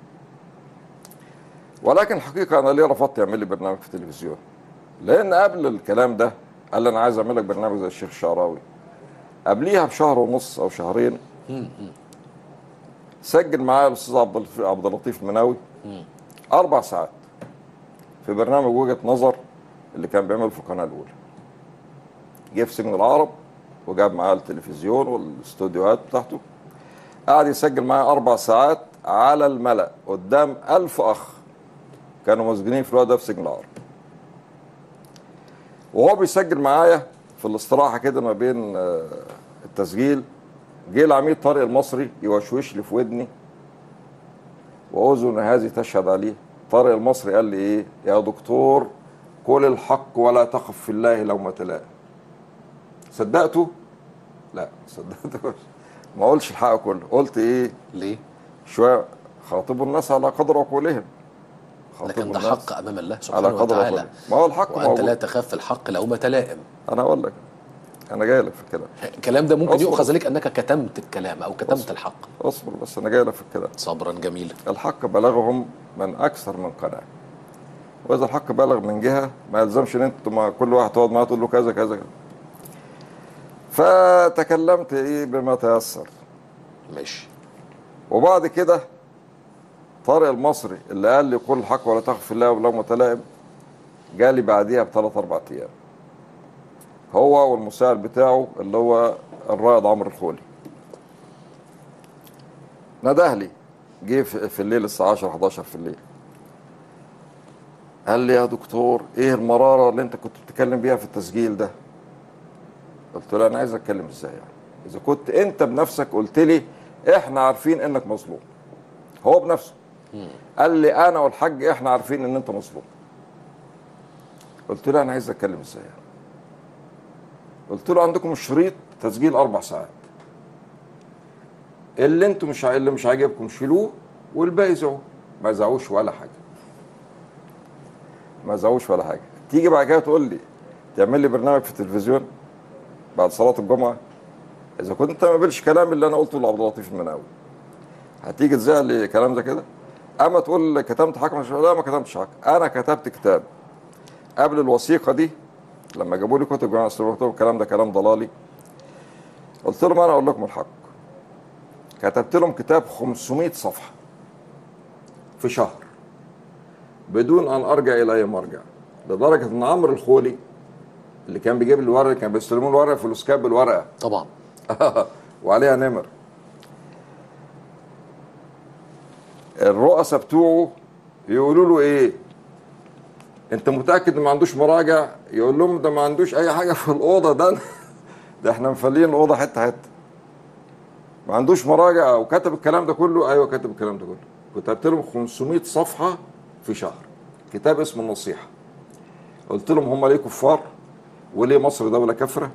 ولكن الحقيقه انا ليه رفضت يعمل لي برنامج في التلفزيون لان قبل الكلام ده قال لي انا عايز اعمل لك برنامج زي الشيخ الشعراوي قبليها بشهر ونص او شهرين سجل معايا الاستاذ عبد اللطيف- عبد اللطيف المناوي اربع ساعات في برنامج وجهه نظر اللي كان بيعمل في القناه الاولى جه في سجن العرب وجاب معاه التلفزيون والاستوديوهات بتاعته قعد يسجل معايا اربع ساعات على الملأ قدام ألف اخ كانوا مسجونين في الوقت ده في سجن العرب وهو بيسجل معايا في الاستراحه كده ما بين آه، التسجيل جه العميد طارق المصري يوشوش لي في ودني واذن هذه تشهد عليه طارق المصري قال لي ايه يا دكتور قل الحق ولا تخف في الله لومة لائم صدقته لا ما صدقتوش ما قلتش الحق كله قلت ايه ليه؟ شويه خاطبوا الناس على قدر عقولهم لكن خاطبوا ده الناس حق امام الله على سبحانه قدر وتعالى عقولهم ما هو الحق وانت موجود لا تخاف في الحق لومة لائم انا اقول لك انا جاي لك في الكلام الكلام ده ممكن أصبر. يؤخذ لك انك كتمت الكلام او كتمت أصبر. الحق اصبر بس انا جاي لك في الكلام صبرا جميلا الحق بلغهم من اكثر من قناه واذا الحق بلغ من جهه ما يلزمش ان انت مع كل واحد تقعد معاه تقول له كذا كذا كذا فتكلمت ايه بما تيسر ماشي وبعد كده طارق المصري اللي قال لي قل الحق ولا تخف في الله ولا متلائم جالي بعديها بثلاث اربع ايام هو والمساعد بتاعه اللي هو الرائد عمرو الخولي نده لي جه في في الليل الساعه 10 11 في الليل قال لي يا دكتور ايه المراره اللي انت كنت بتتكلم بيها في التسجيل ده قلت له انا عايز اتكلم ازاي يعني اذا كنت انت بنفسك قلت لي احنا عارفين انك مظلوم هو بنفسه قال لي انا والحاج احنا عارفين ان انت مظلوم قلت له انا عايز اتكلم ازاي يعني قلت له عندكم شريط تسجيل اربع ساعات اللي انتم مش ع- اللي مش عاجبكم شيلوه والباقي زعوه ما زعوش ولا حاجه ما زعوش ولا حاجه تيجي بعد كده تقول لي تعمل لي برنامج في التلفزيون بعد صلاه الجمعه اذا كنت انت ما قبلش كلام اللي انا قلته لعبد اللطيف المناوي هتيجي تزعل لي كلام زي كده اما تقول كتمت حاجه مش لا ما كتمتش حاجه انا كتبت كتاب قبل الوثيقه دي لما جابوا لي كتب جماعه الاسلام قلت لهم الكلام ده كلام ضلالي قلت لهم انا اقول لكم الحق كتبت لهم كتاب 500 صفحه في شهر بدون ان ارجع الى اي مرجع لدرجه ان عمرو الخولي اللي كان بيجيب لي الورقه كان بيستلموا الورقه في الاسكاب بالورقه طبعا وعليها نمر الرؤساء بتوعه يقولوا له ايه انت متاكد ان ما عندوش مراجع يقول لهم ده ما عندوش اي حاجه في الاوضه ده ده احنا مفلين الاوضه حته حته ما عندوش مراجع وكتب الكلام ده كله ايوه كتب الكلام ده كله كتبت لهم 500 صفحه في شهر كتاب اسمه النصيحه قلت لهم هم ليه كفار وليه مصر دوله كافره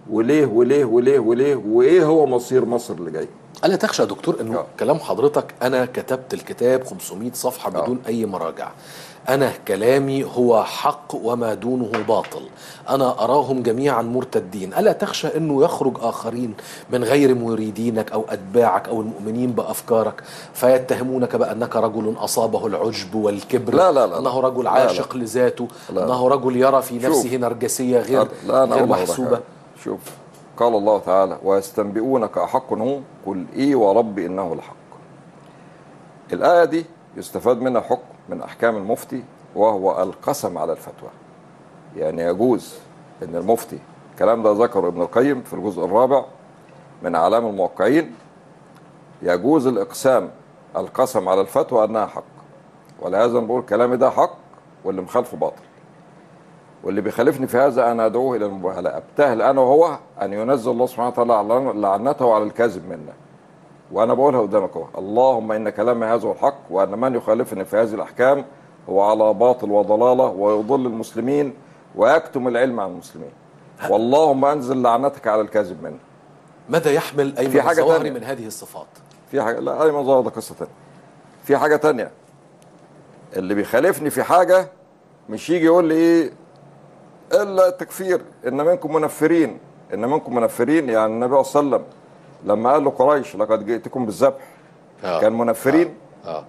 وليه وليه وليه وليه وايه هو مصير مصر اللي جاي الا تخشى يا دكتور انه آه. كلام حضرتك انا كتبت الكتاب 500 صفحه آه. بدون اي مراجع انا كلامي هو حق وما دونه باطل انا اراهم جميعا مرتدين الا تخشى انه يخرج اخرين من غير مريدينك او اتباعك او المؤمنين بافكارك فيتهمونك بانك رجل اصابه العجب والكبر لا لا لا. انه رجل لا عاشق لذاته لا. انه رجل يرى في شوف. نفسه نرجسيه غير لا أنا غير أقول لك محسوبه حاجة. شوف قال الله تعالى ويستنبئونك أحق هو قل إيه وربي إنه لحق الآية دي يستفاد منها حكم من أحكام المفتي وهو القسم على الفتوى يعني يجوز إن المفتي الكلام ده ذكره ابن القيم في الجزء الرابع من أعلام الموقعين يجوز الإقسام القسم على الفتوى أنها حق ولهذا بقول كلامي ده حق واللي مخالفه باطل واللي بيخالفني في هذا انا ادعوه الى المباهله ابتهل انا وهو ان ينزل الله سبحانه وتعالى على- لعنته على الكاذب منا وانا بقولها قدامك اهو اللهم ان كلامي هذا هو الحق وان من يخالفني في هذه الاحكام هو على باطل وضلاله ويضل المسلمين ويكتم العلم عن المسلمين واللهم انزل لعنتك على الكاذب منا ماذا يحمل ايمن في حاجة الظواهري تانية. من هذه الصفات في حاجه لا اي موضوع ده قصه تانية في حاجه تانية اللي بيخالفني في حاجه مش يجي يقول لي ايه الا التكفير ان منكم منفرين ان منكم منفرين يعني النبي صلى الله عليه وسلم لما قال له قريش لقد جئتكم بالذبح آه. كان منفرين اه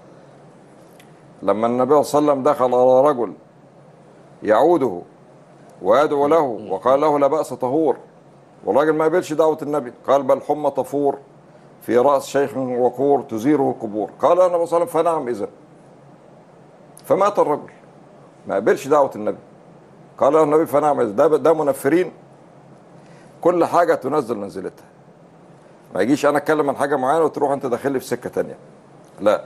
لما النبي صلى الله عليه وسلم دخل على رجل يعوده ويدعو له وقال له لا بأس طهور والراجل ما قبلش دعوة النبي قال بل حمى طفور في رأس شيخ وقور تزيره القبور قال النبي صلى الله عليه وسلم فنعم إذا فمات الرجل ما قبلش دعوة النبي قال له النبي فنعم إذا ده, ده منفرين كل حاجة تنزل منزلتها ما يجيش أنا أتكلم عن حاجة معينة وتروح أنت داخل لي في سكة تانية لا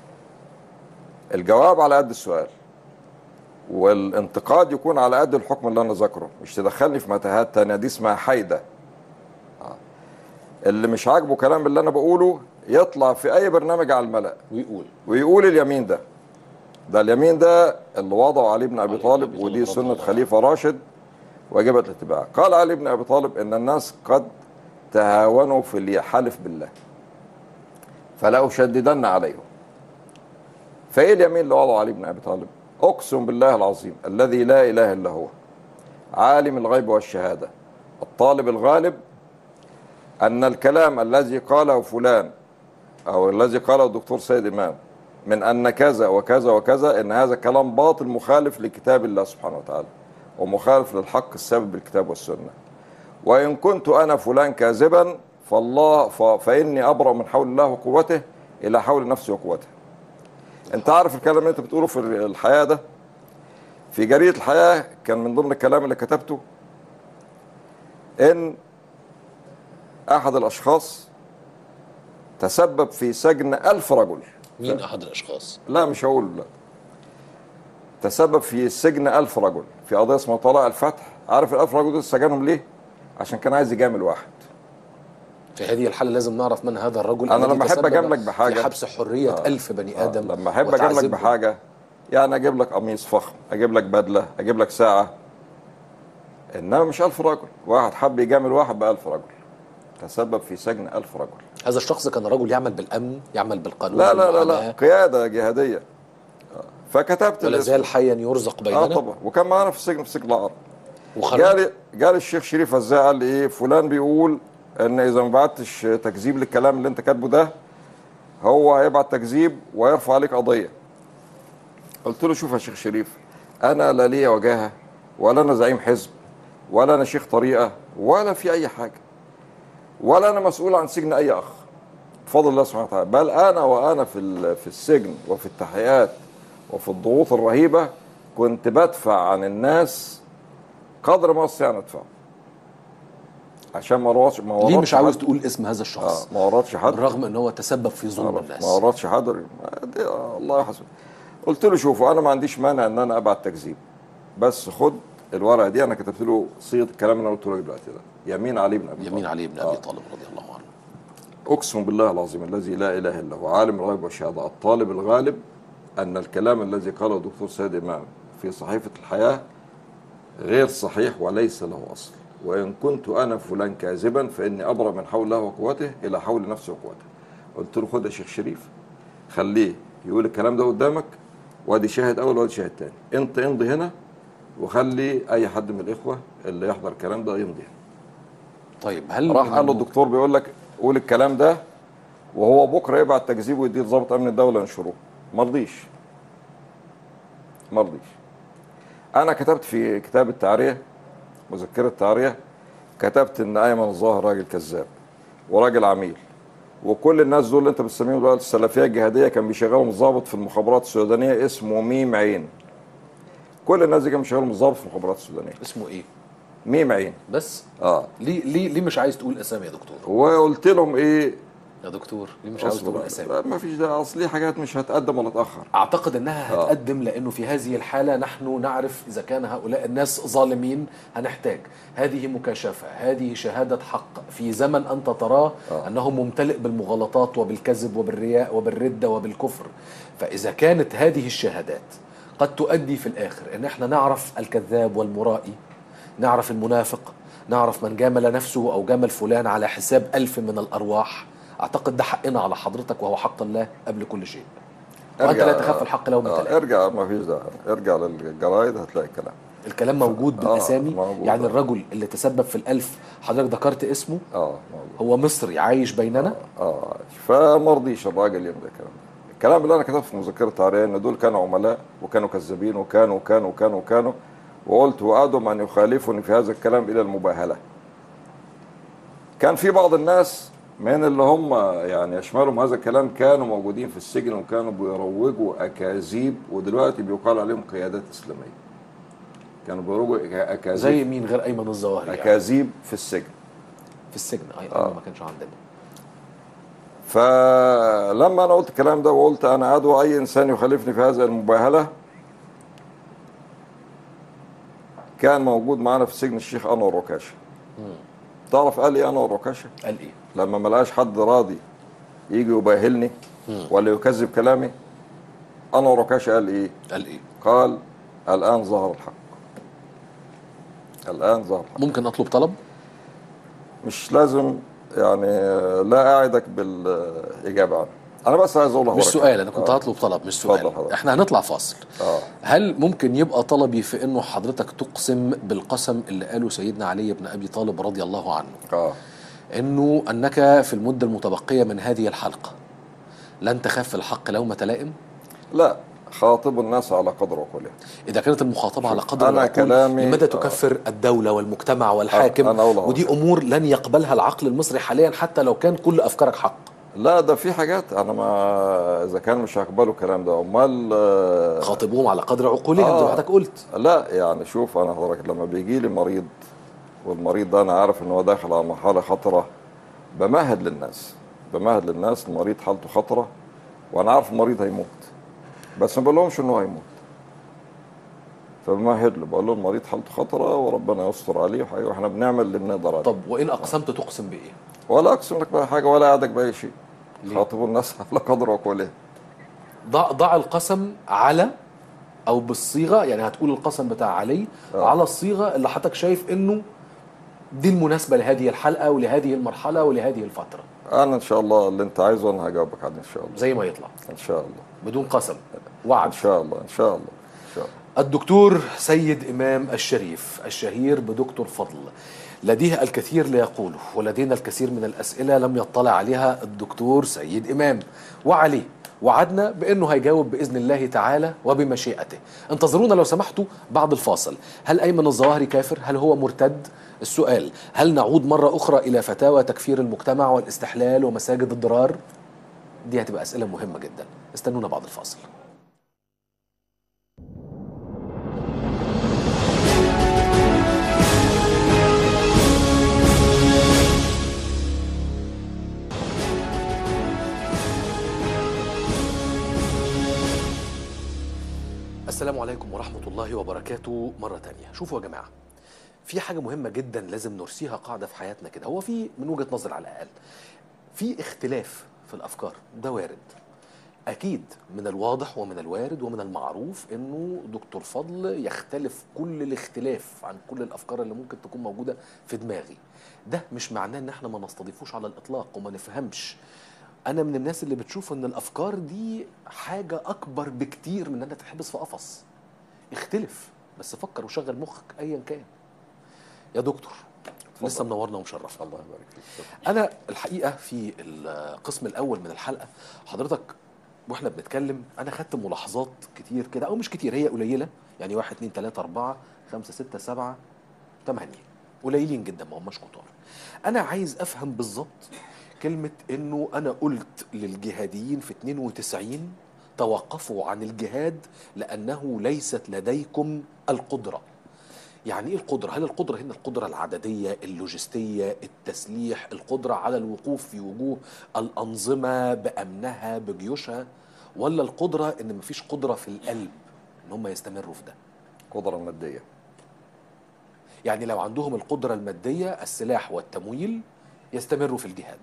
الجواب على قد السؤال والانتقاد يكون على قد الحكم اللي انا ذاكره مش تدخلني في متاهات تانية دي اسمها حيدة آه. اللي مش عاجبه كلام اللي انا بقوله يطلع في اي برنامج على الملأ ويقول ويقول اليمين ده ده اليمين ده اللي وضعه علي بن ابي علي بن طالب أبي طالب ودي رضي سنة الله خليفة راشد وجبت الاتباع قال علي بن ابي طالب ان الناس قد تهاونوا في الحلف بالله فلا اشددن عليهم فايه اليمين اللي وضعه علي بن ابي طالب اقسم بالله العظيم الذي لا اله الا هو عالم الغيب والشهاده الطالب الغالب ان الكلام الذي قاله فلان او الذي قاله الدكتور سيد امام من ان كذا وكذا وكذا ان هذا كلام باطل مخالف لكتاب الله سبحانه وتعالى ومخالف للحق الثابت بالكتاب والسنه وان كنت انا فلان كاذبا فالله ف... فاني ابرا من حول الله وقوته الى حول نفسي وقوته انت عارف الكلام اللي انت بتقوله في الحياه ده في جريده الحياه كان من ضمن الكلام اللي كتبته ان احد الاشخاص تسبب في سجن ألف رجل مين احد الاشخاص لا مش هقول لا تسبب في سجن ألف رجل في قضية اسمها طلاق الفتح عارف الألف رجل دول سجنهم ليه؟ عشان كان عايز يجامل واحد في هذه الحالة لازم نعرف من هذا الرجل أنا الذي لما أحب تسبب أجاملك بحاجة- في حبس حرية آه. ألف بني آدم آه. لما أحب أجاملك وتعذيبهم. بحاجة يعني أجيب لك قميص فخم أجيب لك بدلة أجيب لك ساعة إنما مش ألف رجل واحد حب يجامل واحد بألف رجل تسبب في سجن ألف رجل هذا الشخص كان رجل يعمل بالأمن يعمل بالقانون لا لا لا لا والمحاماة، قيادة جهادية آه. فكتبت ولا الاسم. زال حيا يرزق اه بيننا طبعا وكان معانا في السجن في سجن العرب وخرج جالي جالي الشيخ شريف ازاي قال لي ايه فلان بيقول ان اذا ما بعتش تكذيب للكلام اللي انت كاتبه ده هو هيبعت تكذيب ويرفع عليك قضيه قلت له شوف يا شيخ شريف انا لا ليا وجاهه ولا انا زعيم حزب ولا انا شيخ طريقه ولا في اي حاجه ولا انا مسؤول عن سجن اي اخ بفضل الله سبحانه وتعالى بل انا وانا في ال- في السجن وفي التحقيقات وفي الضغوط الرهيبه كنت بدفع عن الناس قدر ما استطيع ان ادفعه عشان ما ورطش ما ليه ورطش مش عاوز حد. تقول اسم هذا اه الشخص ما ورطش حد بالرغم ان هو تسبب في ظلم الناس ما ورطش حد دي الله يحسن قلت له شوفوا انا ما عنديش مانع ان انا ابعت تكذيب بس خد الورقه دي انا كتبت له صيغه الكلام اللي انا قلته لك دلوقتي ده يمين علي بن ابي يمين طالب. علي بن آه. ابي طالب رضي الله عنه اقسم بالله العظيم الذي لا اله الا هو عالم الغيب والشهاده الطالب الغالب ان الكلام الذي قاله الدكتور سيد امام في صحيفه الحياه غير صحيح وليس له اصل وإن كنت أنا فلان كاذبا فإني أبرأ من حول الله وقوته إلى حول نفسه وقوته قلت له خد يا شيخ شريف خليه يقول الكلام ده قدامك وادي شاهد أول وادي شاهد تاني أنت امضي هنا وخلي أي حد من الإخوة اللي يحضر الكلام ده يمضي هنا طيب هل راح من قال له الم- الدكتور بيقول لك قول الكلام ده وهو بكره يبعت تكذيب ويديه لضابط امن الدوله ينشروه ما رضيش ما رضيش انا كتبت في كتاب التعريه مذكره التعريه كتبت ان ايمن الظاهر راجل كذاب وراجل عميل وكل الناس دول اللي انت بتسميهم دلوقتي السلفيه الجهاديه كان بيشغلهم ضابط في المخابرات السودانيه اسمه ميم عين كل الناس دي كان بيشغلهم ضابط في المخابرات السودانيه اسمه ايه ميم عين بس اه ليه ليه ليه مش عايز تقول اسامي يا دكتور وقلت لهم ايه يا دكتور ليه مش عايز تقول اسامي ما فيش ده اصل دي حاجات مش هتقدم ولا تاخر اعتقد انها هتقدم لانه في هذه الحاله نحن نعرف اذا كان هؤلاء الناس ظالمين هنحتاج هذه مكاشفه هذه شهاده حق في زمن انت تراه انه ممتلئ بالمغالطات وبالكذب وبالرياء وبالرده وبالكفر فاذا كانت هذه الشهادات قد تؤدي في الاخر ان احنا نعرف الكذاب والمرائي نعرف المنافق نعرف من جامل نفسه او جامل فلان على حساب الف من الارواح اعتقد ده حقنا على حضرتك وهو حق الله قبل كل شيء وانت لا تخاف الحق لو آه مثل ارجع ما فيش داعي ارجع للجرايد هتلاقي الكلام الكلام موجود آه، بالاسامي موجود. يعني الرجل اللي تسبب في الالف حضرتك ذكرت اسمه اه موجود هو مصري عايش بيننا اه فما رضيش الراجل يمضي الكلام ده الكلام اللي انا كتبته في مذكره التعريه ان دول كانوا عملاء وكانوا كذابين وكانوا وكانوا وكانوا وكانوا وقلت وادم ان يخالفني في هذا الكلام الى المباهله كان في بعض الناس من اللي هم يعني يشملهم هذا الكلام كانوا موجودين في السجن وكانوا بيروجوا اكاذيب ودلوقتي بيقال عليهم قيادات اسلاميه كانوا بيروجوا اكاذيب زي مين غير ايمن الظواهري يعني اكاذيب في السجن في السجن اي آه. ما كانش عندنا فلما انا قلت الكلام ده وقلت انا ادعو اي انسان يخالفني في هذه المباهله كان موجود معانا في السجن الشيخ انور ركاشه تعرف قال ايه انور ركاشه قال ايه لما ما لقاش حد راضي يجي يباهلني ولا يكذب كلامي انور ركاشه قال ايه قال ايه قال الان ظهر الحق الان ظهر الحق ممكن اطلب طلب مش لازم يعني لا اعدك بالاجابه عنه انا بس عايز اقول مش لحضرتك سؤال انا كنت آه. هطلب طلب مش اتفضل سؤال حضرتك. احنا هنطلع فاصل اه هل ممكن يبقى طلبي في انه حضرتك تقسم بالقسم اللي قاله سيدنا علي بن ابي طالب رضي الله عنه اه انه انك في المده المتبقيه من هذه الحلقه لن تخاف الحق لومه لائم لا خاطب الناس على قدر عقولهم اذا كانت المخاطبه على قدر أنا العقول كلامي- لماذا آه. تكفر الدوله والمجتمع والحاكم أنا أقول لحضرتك. ودي امور لن يقبلها العقل المصري حاليا حتى لو كان كل افكارك حق لا ده في حاجات انا ما اذا كان مش هيقبلوا الكلام ده امال آه، خاطبوهم على قدر عقولهم زي آه. ما حضرتك قلت لا يعني شوف انا حضرتك لما بيجي لي مريض والمريض ده انا عارف ان هو داخل على مرحله خطره بمهد للناس بمهد للناس المريض حالته خطره وانا عارف المريض هيموت بس ما بقولهمش ان هو هيموت فبمهد له بقول له المريض حالته خطره وربنا يستر عليه وحاجة- واحنا بنعمل اللي بنقدر عليه طب وان اقسمت تقسم بايه ولا اقسم لك بقى حاجه ولا اعدك باي شيء ليه؟ خاطبوا الناس على قدر عقولهم ضع ضع القسم على او بالصيغه يعني هتقول القسم بتاع علي آه. على الصيغه اللي حضرتك شايف انه دي المناسبه لهذه الحلقه ولهذه المرحله ولهذه الفتره انا ان شاء الله اللي انت عايزه انا هجاوبك عليه ان شاء الله زي ما يطلع ان شاء الله بدون قسم ان وعد شاء الله ان شاء الله ان شاء الله الدكتور سيد إمام الشريف الشهير بدكتور فضل لديه الكثير ليقوله ولدينا الكثير من الأسئلة لم يطلع عليها الدكتور سيد إمام وعليه وعدنا بأنه هيجاوب بإذن الله تعالى وبمشيئته انتظرونا لو سمحتوا بعد الفاصل هل أيمن الظواهري كافر؟ هل هو مرتد؟ السؤال هل نعود مرة أخرى إلى فتاوى تكفير المجتمع والاستحلال ومساجد الضرار؟ دي هتبقى أسئلة مهمة جدا استنونا بعد الفاصل السلام عليكم ورحمة الله وبركاته مرة تانية شوفوا يا جماعة في حاجة مهمة جدا لازم نرسيها قاعدة في حياتنا كده هو في من وجهة نظر على الأقل في اختلاف في الأفكار ده وارد اكيد من الواضح ومن الوارد ومن المعروف انه دكتور فضل يختلف كل الاختلاف عن كل الافكار اللي ممكن تكون موجوده في دماغي ده مش معناه ان احنا ما نستضيفوش على الاطلاق وما نفهمش انا من الناس اللي بتشوف ان الافكار دي حاجه اكبر بكتير من انها تتحبس في قفص اختلف بس فكر وشغل مخك ايا كان يا دكتور لسه منورنا ومشرفنا الله يبارك فيك انا الحقيقه في القسم الاول من الحلقه حضرتك واحنا بنتكلم انا خدت ملاحظات كتير كده او مش كتير هي قليله يعني واحد اتنين تلاته اربعه خمسه سته سبعه تمانيه قليلين جدا ما هماش كتار انا عايز افهم بالظبط كلمه انه انا قلت للجهاديين في 92 توقفوا عن الجهاد لانه ليست لديكم القدره يعني ايه القدرة؟ هل القدرة هنا القدرة العددية، اللوجستية، التسليح، القدرة على الوقوف في وجوه الأنظمة بأمنها بجيوشها، ولا القدرة إن مفيش قدرة في القلب إن هم يستمروا في ده؟ القدرة المادية يعني لو عندهم القدرة المادية السلاح والتمويل يستمروا في الجهاد.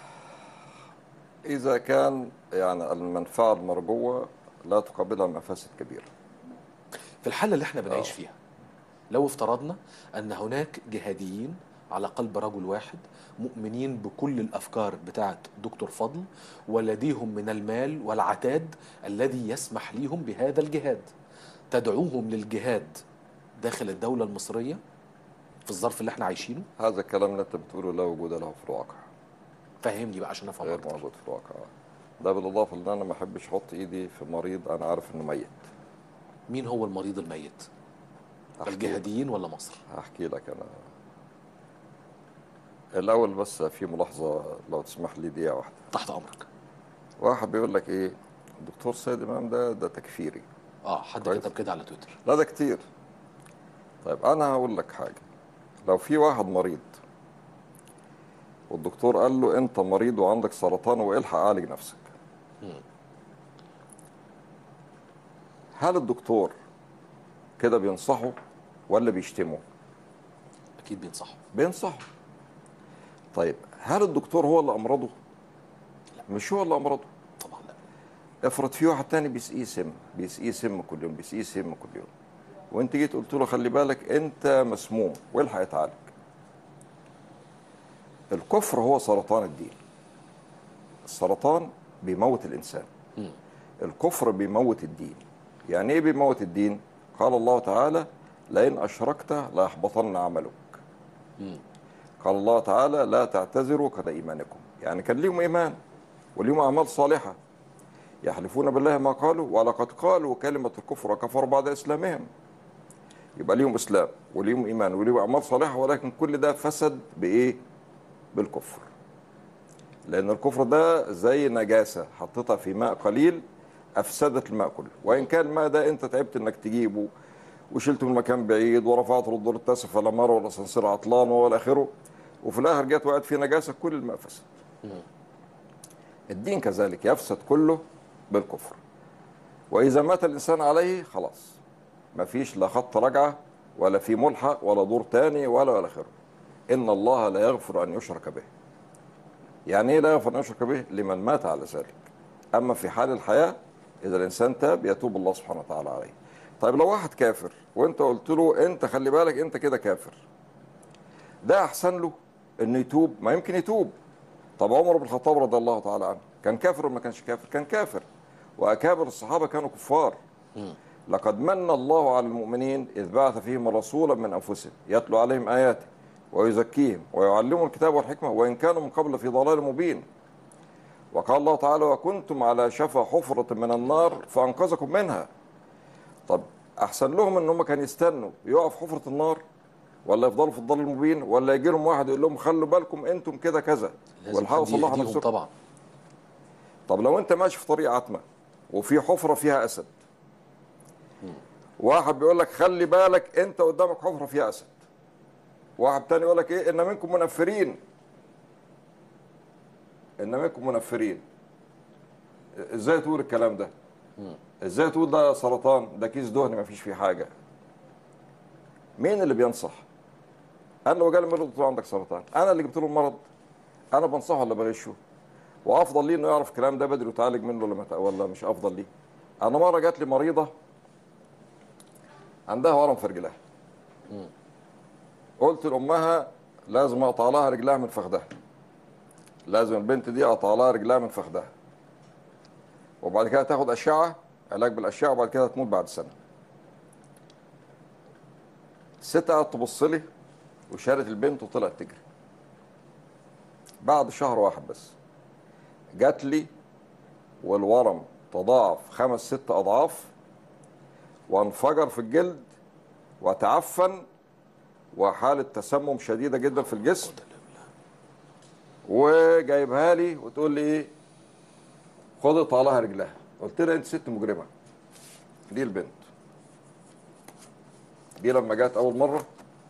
إذا كان يعني المنفعة المرجوة لا تقابلها مفاسد كبيرة في الحالة اللي احنا بنعيش آه. فيها لو افترضنا أن هناك جهاديين على قلب رجل واحد مؤمنين بكل الأفكار بتاعت دكتور فضل ولديهم من المال والعتاد الذي يسمح ليهم بهذا الجهاد تدعوهم للجهاد داخل الدولة المصرية في الظرف اللي احنا عايشينه هذا الكلام اللي أنت بتقوله لا وجود له في الواقع فهمني بقى عشان افهم غير اكتر موجود في الواقع ده بالإضافة لأن أنا ما أحبش أحط إيدي في مريض أنا عارف إنه ميت مين هو المريض الميت أحكي لك. الجهاديين ولا مصر هحكي لك أنا الأول بس في ملاحظة لو تسمح لي دقيقة واحدة تحت امرك واحد بيقول لك إيه الدكتور سيد إمام ده ده تكفيري اه حد كويس. كتب كده على تويتر لا ده كتير طيب انا هقول لك حاجه لو في واحد مريض والدكتور قال له انت مريض وعندك سرطان والحق عالج نفسك مم. هل الدكتور كده بينصحه ولا بيشتمه اكيد بينصحوا بينصحه طيب هل الدكتور هو اللي امرضه مش هو اللي امرضه طبعا لا افرض في واحد تاني بيسقيه سم بيسقيه سم كل يوم بيسقيه سم كل يوم وانت جيت قلت له خلي بالك انت مسموم والحق يتعالج الكفر هو سرطان الدين السرطان بيموت الانسان مم. الكفر بيموت الدين يعني ايه بيموت الدين قال الله تعالى لئن اشركت ليحبطن عملك مم. قال الله تعالى لا تعتذروا كذا ايمانكم يعني كان ليهم ايمان وليهم اعمال صالحه يحلفون بالله ما قالوا ولقد قالوا كلمه الكفر وكفروا بعد اسلامهم يبقى ليهم اسلام وليهم ايمان وليهم اعمال صالحه ولكن كل ده فسد بايه بالكفر لان الكفر ده زي نجاسه حطيتها في ماء قليل افسدت الماء كله وان كان الماء ده انت تعبت انك تجيبه وشلته من مكان بعيد ورفعته للدور التاسع فلا مره ولا سنسير عطلان ولا اخره وفي الاخر جت وقعت فيه نجاسه كل الماء فسد مم. الدين كذلك يفسد كله بالكفر واذا مات الانسان عليه خلاص مفيش لا خط رجعه ولا في ملحق ولا دور تاني ولا ولا اخره ان الله لا يغفر ان يشرك به يعني ايه لا يغفر ان يشرك به لمن مات على ذلك اما في حال الحياه اذا الانسان تاب يتوب الله سبحانه وتعالى عليه طيب لو واحد كافر وانت قلت له انت خلي بالك انت كده كافر ده احسن له انه يتوب ما يمكن يتوب طب عمر بن الخطاب رضي الله تعالى عنه كان كافر ولا ما كانش كافر كان كافر واكابر الصحابه كانوا كفار مم. لقد من الله على المؤمنين إذ بعث فيهم رسولا من أنفسهم يتلو عليهم آياته ويزكيهم ويعلمهم الكتاب والحكمة وإن كانوا من قبل في ضلال مبين وقال الله تعالى وكنتم على شفا حفرة من النار فأنقذكم منها طب أحسن لهم إن هم كانوا يستنوا يقعوا في حفرة النار ولا يفضلوا في الضلال المبين ولا يجي لهم واحد يقول لهم خلوا بالكم انتم كده كذا لازم والحقوا حد صلحوا يهديهم نفسكم طبعا طب لو انت ماشي في طريق عتمه وفي حفره فيها اسد واحد بيقول لك خلي بالك انت قدامك حفره فيها اسد واحد تاني يقول لك ايه ان منكم منفرين ان منكم منفرين ازاي تقول الكلام ده ازاي تقول ده سرطان ده كيس دهن ما فيش فيه حاجه مين اللي بينصح انا لو جالي مريض قلت له عندك سرطان انا اللي جبت له المرض انا بنصحه ولا بغشه وافضل ليه انه يعرف الكلام ده بدري ويتعالج منه ولا ما- ولا مش افضل ليه انا مره جات لي مريضه عندها ورم في رجلها قلت لامها لازم اقطع لها رجلها من فخدها لازم البنت دي اقطع لها رجلها من فخدها وبعد كده تاخد اشعه علاج بالاشعه وبعد كده تموت بعد سنه الست قعدت تبص لي وشالت البنت وطلعت تجري بعد شهر واحد بس جات لي والورم تضاعف خمس ست اضعاف وانفجر في الجلد وتعفن وحاله تسمم شديده جدا في الجسم وجايبها لي وتقول لي ايه خد اقطع لها رجلها قلت لها انت ست مجرمه دي البنت دي لما جت اول مره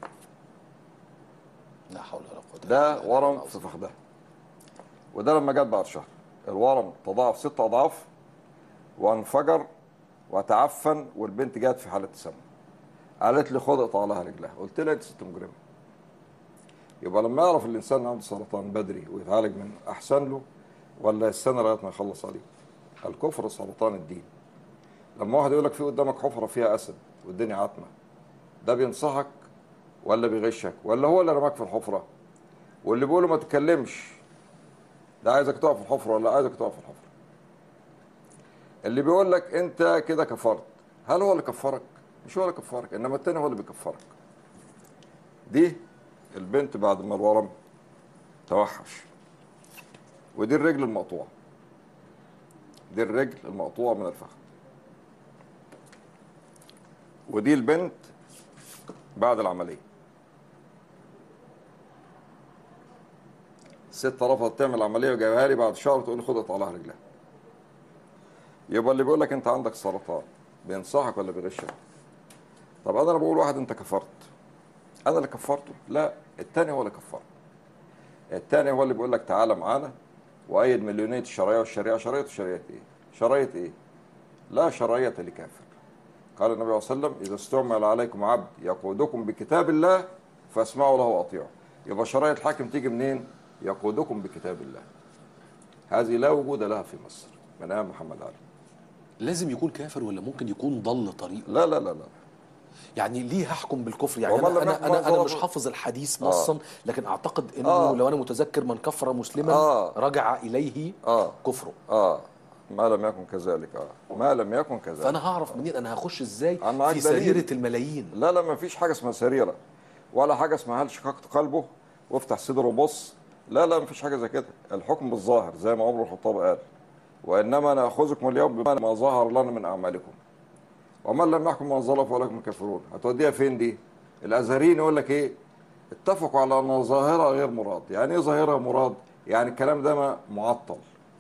لا حول ولا قوه إلا ده بالله ورم العظيم. في فخدها وده لما جت بعد شهر الورم تضاعف ست اضعاف وانفجر وتعفن والبنت جت في حاله تسمم قالت لي خد اقطع لها رجلها قلت لها انت ست مجرمه يبقى لما يعرف الانسان إنه عنده سرطان بدري ويتعالج منه احسن له ولا يستنى لغايه ما يخلص عليه الكفر سرطان الدين لما واحد يقول لك في قدامك حفره فيها اسد والدنيا عتمه ده بينصحك ولا بيغشك ولا هو اللي رماك في الحفره واللي بيقوله ما تتكلمش ده عايزك تقع في الحفره ولا عايزك تقع في الحفره اللي بيقول لك انت كده كفرت هل هو اللي كفرك مش هو اللي كفرك انما التاني هو اللي بيكفرك دي البنت بعد ما الورم توحش ودي الرجل المقطوعه دي الرجل المقطوعه من الفخذ ودي البنت بعد العمليه الست رفضت تعمل عمليه وجايبها لي بعد شهر تقول لي خد اقطع لها رجلها يبقى اللي بيقول لك انت عندك سرطان بينصحك ولا بيغشك طب انا بقول واحد انت كفرت انا اللي كفرته لا التاني هو اللي كفره التاني هو اللي بيقول لك تعالى معانا وايد مليونيه الشرعيه والشريعه شرعيه الشريعه ايه شرعيه ايه لا شرعيه لكافر قال النبي صلى الله عليه وسلم اذا استعمل عليكم عبد يقودكم بكتاب الله فاسمعوا له واطيعوا يبقى شرعيه الحاكم تيجي منين يقودكم بكتاب الله هذه لا وجود لها في مصر من ايام محمد علي لازم يكون كافر ولا ممكن يكون ضل طريقه لا لا لا لا يعني ليه هحكم بالكفر يعني ومن انا لم انا يحكم انا, أنا بالظلم- مش حافظ الحديث نصا لكن اعتقد انه آه. لو انا متذكر من كفر مسلما آه. رجع اليه آه. كفره اه ما لم يكن كذلك اه ما لم يكن كذلك فانا هعرف منين انا هخش ازاي أنا معاك في دليل. سريره الملايين لا لا ما فيش حاجه اسمها سريره ولا حاجه اسمها هل شققت قلبه وافتح صدره وبص لا لا ما فيش حاجه زي كده الحكم بالظاهر زي ما عمر الخطاب قال وانما ناخذكم اليوم بما ما ظهر لنا من اعمالكم ومن لم يحكم ما انزل فاولئك الكافرون هتوديها فين دي الازهريين يقول لك ايه اتفقوا على ان ظاهره غير مراد يعني ايه ظاهره مراد يعني الكلام ده ما معطل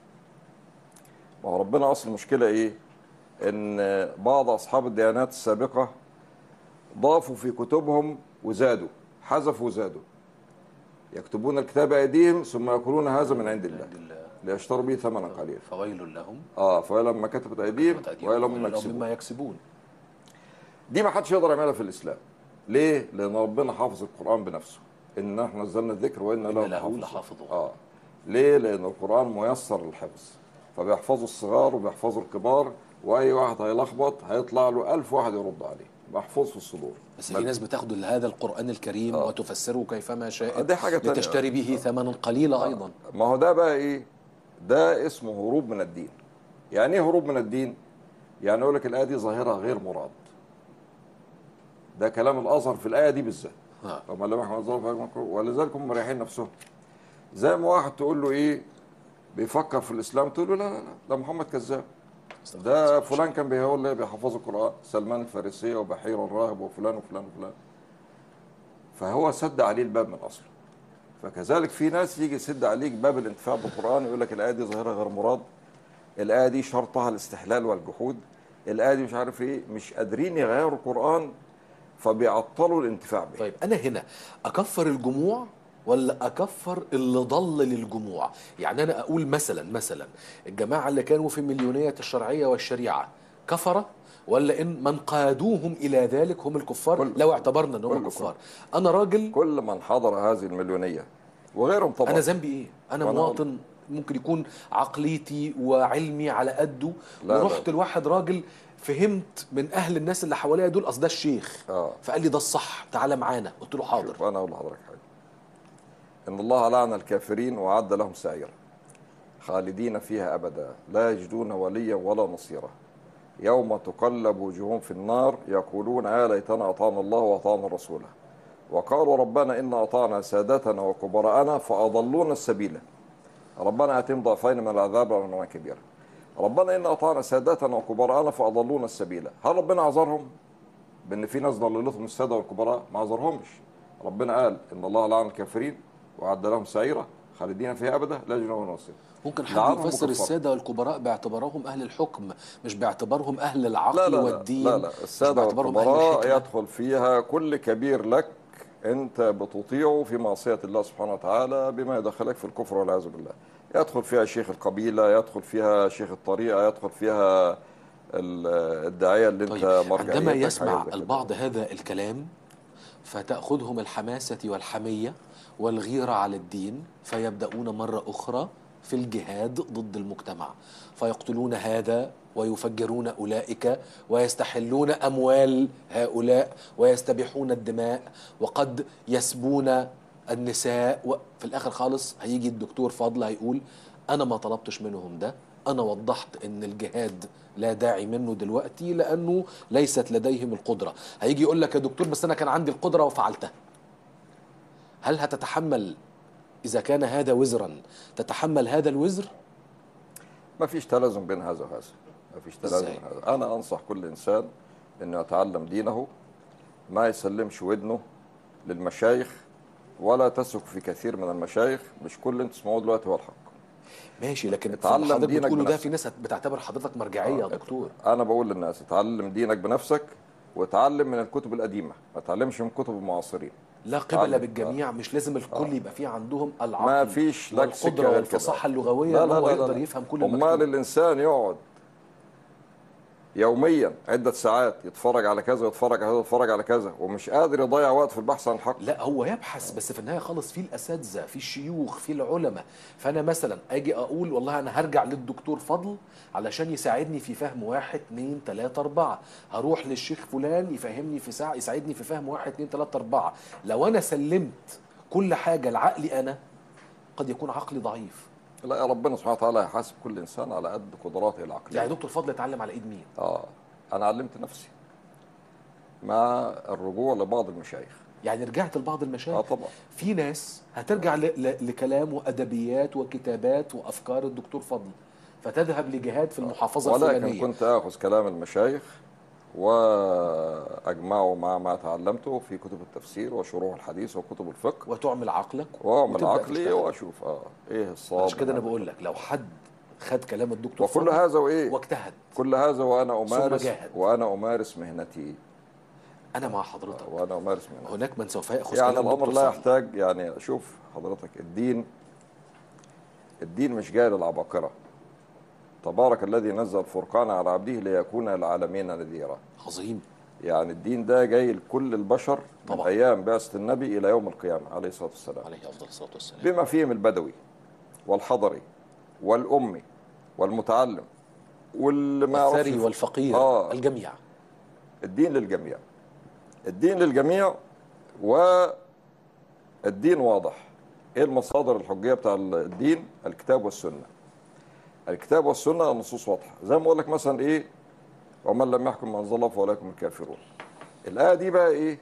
ما هو ربنا اصل المشكله ايه ان بعض اصحاب الديانات السابقه ضافوا في كتبهم وزادوا حذفوا وزادوا يكتبون الكتاب ايديهم ثم يقولون هذا من عند الله عند الله ليشتروا به ثمنا قليلا فويل لهم اه فلما كتبت ايديهم ويل لهم مما يكسبون مما يكسبون دي ما حدش يقدر يعملها في الاسلام ليه لان ربنا حافظ القران بنفسه ان احنا نزلنا الذكر وان إن له له لحافظون. لحافظون. اه ليه لان القران ميسر للحفظ فبيحفظوا الصغار وبيحفظوا الكبار واي واحد هيلخبط هيطلع له ألف واحد يرد عليه محفوظ في الصدور بس في ناس بتاخد هذا القران الكريم آه. وتفسره كيفما آه، شاءت دي حاجة تانية. لتشتري به ثمنا قليلا ايضا ما هو ده بقى ايه ده اسمه هروب من الدين يعني ايه هروب من الدين يعني يقول لك الايه دي ظاهره غير مراد ده كلام الازهر في الايه دي بالذات ها. وما لم يحكم الظالم فيحكم الكفر. ولذلك هم مريحين نفسهم زي ما واحد تقول له ايه بيفكر في الاسلام تقول له لا لا لا ده محمد كذاب ده فلان كان بيقول لي بيحفظ القران سلمان الفارسيه وبحير الراهب وفلان وفلان وفلان فهو سد عليه الباب من اصله فكذلك في ناس يجي يسد عليك باب الانتفاع بالقران يقول لك الايه دي ظاهره غير مراد الايه دي شرطها الاستحلال والجحود الايه دي مش عارف ايه مش قادرين يغيروا القران فبيعطلوا الانتفاع به طيب انا هنا اكفر الجموع ولا اكفر اللي ضل للجموع يعني انا اقول مثلا مثلا الجماعه اللي كانوا في مليونيه الشرعيه والشريعه كفره ولا ان من قادوهم الى ذلك هم الكفار كل- لو اعتبرنا ان هم كل- كفار انا راجل كل من حضر هذه المليونيه وغيرهم طبعا انا ذنبي ايه انا وأنا مواطن ممكن يكون عقليتي وعلمي على قده لا، ورحت لا. لواحد راجل فهمت من اهل الناس اللي حواليا دول اصل ده الشيخ اه فقال لي ده الصح تعالى معانا قلت له حاضر شوف انا اقول لحضرتك حاجه ان الله لعن الكافرين وعد لهم سعيرا خالدين فيها ابدا لا يجدون وليا ولا نصيرا يوم تقلب وجوههم في النار يقولون يا ليتنا اطعنا الله واطعنا رسوله وقالوا ربنا انا اطعنا سادتنا وكبراءنا فاضلونا السبيل ربنا اتم ضعفين من العذاب ونعما كبيرا ربنا انا اطعنا سادتنا وكبراءنا فاضلونا السبيل هل ربنا عذرهم بان في ناس ضللتهم الساده والكبراء ما عذرهمش ربنا قال ان الله لعن الكافرين وعد لهم سعيره خالدين فيها ابدا لا يجدون ولا نصير ممكن حد لعنهم يفسر وكفرهم. الساده والكبراء باعتبارهم اهل الحكم مش باعتبارهم اهل العقل لا لا لا, والدين لا, لا مش الساده باعتبارهم أهل والكبراء الحكمة. يدخل فيها كل كبير لك انت بتطيعه في معصيه الله سبحانه وتعالى بما يدخلك في الكفر والعياذ بالله يدخل فيها شيخ القبيله يدخل فيها شيخ الطريقه يدخل فيها ال- الداعيه اللي انت طيب مرجعيتك عندما حاجة يسمع زي كده. البعض هذا الكلام فتأخذهم الحماسة والحمية والغيرة على الدين فيبدأون مرة أخرى في الجهاد ضد المجتمع فيقتلون هذا ويفجرون أولئك ويستحلون أموال هؤلاء ويستبيحون الدماء وقد يسبون النساء وفي الآخر خالص هيجي الدكتور فضل هيقول أنا ما طلبتش منهم ده أنا وضحت إن الجهاد لا داعي منه دلوقتي لأنه ليست لديهم القدرة هيجي يقول لك يا دكتور بس أنا كان عندي القدرة وفعلتها هل هتتحمل إذا كان هذا وزرا تتحمل هذا الوزر ما فيش تلازم بين هذا وهذا ما فيش تلازم إزاي؟ بين هذا انا انصح كل انسان انه يتعلم دينه ما يسلمش ودنه للمشايخ ولا تثق في كثير من المشايخ مش كل اللي انت تسمعوه دلوقتي هو الحق ماشي لكن في اتعلم اللي حضرتك دينك بتقوله ده بنفسك. في ناس بتعتبر حضرتك مرجعية يا دكتور انا بقول للناس اتعلم دينك بنفسك وتعلم من الكتب القديمه ما تعلمش من كتب المعاصرين لا قبل اتعلم. بالجميع مش لازم الكل يبقى فيه عندهم العقل ما فيش لك سكة والقدرة غير والفصاحة كده. اللغوية لا ان لا هو لا لا يقدر لا. يفهم كل امال المكتوب الانسان يقعد يوميا عدة ساعات يتفرج على كذا ويتفرج على كذا ويتفرج على كذا ومش قادر يضيع وقت في البحث عن الحق لا هو يبحث بس في النهايه خالص في الاساتذه في الشيوخ في العلماء فانا مثلا اجي اقول والله انا هرجع للدكتور فضل علشان يساعدني في فهم واحد اتنين تلاته اربعه هروح للشيخ فلان يفهمني في ساعه يساعدني في فهم واحد اتنين تلاته اربعه لو انا سلمت كل حاجه لعقلي انا قد يكون عقلي ضعيف لا يا ربنا سبحانه وتعالى هيحاسب كل انسان على قد قدراته العقليه يعني دكتور فضل اتعلم على ايد مين اه انا علمت نفسي مع الرجوع لبعض المشايخ يعني رجعت لبعض المشايخ اه طبعا في ناس هترجع ل... ل... لكلام وادبيات وكتابات وافكار الدكتور فضل فتذهب لجهاد في المحافظه ولكن الفلانيه كنت اخذ كلام المشايخ واجمعه مع ما تعلمته في كتب التفسير وشروح الحديث وكتب الفقه وتعمل عقلك واعمل وتبدأ عقلي تشتغل. واشوف اه ايه الصواب عشان كده انا من بقول لك لو حد خد كلام الدكتور وكل فضل هذا وايه واجتهد كل هذا وانا امارس جاهد. وانا امارس مهنتي انا مع حضرتك وانا امارس مهنتي هناك من سوف ياخذ يعني كلام الامر دكتور لا فضل. يحتاج يعني شوف حضرتك الدين الدين مش جاي للعباقره تبارك الذي نزل الفرقان على عبده ليكون للعالمين نذيرا عظيم يعني الدين ده جاي لكل البشر من طبعا. ايام بعثه النبي الى يوم القيامه عليه الصلاه والسلام عليه افضل الصلاه والسلام بما فيهم البدوي والحضري والامي والمتعلم واللي ما يعرفش الثري والفقير آه. الجميع الدين للجميع الدين للجميع والدين واضح ايه المصادر الحجيه بتاع الدين الكتاب والسنه الكتاب والسنه النصوص واضحه زي ما اقول لك مثلا ايه ومن لم يحكم ما انزل الله فاولئك هم الكافرون الايه دي بقى ايه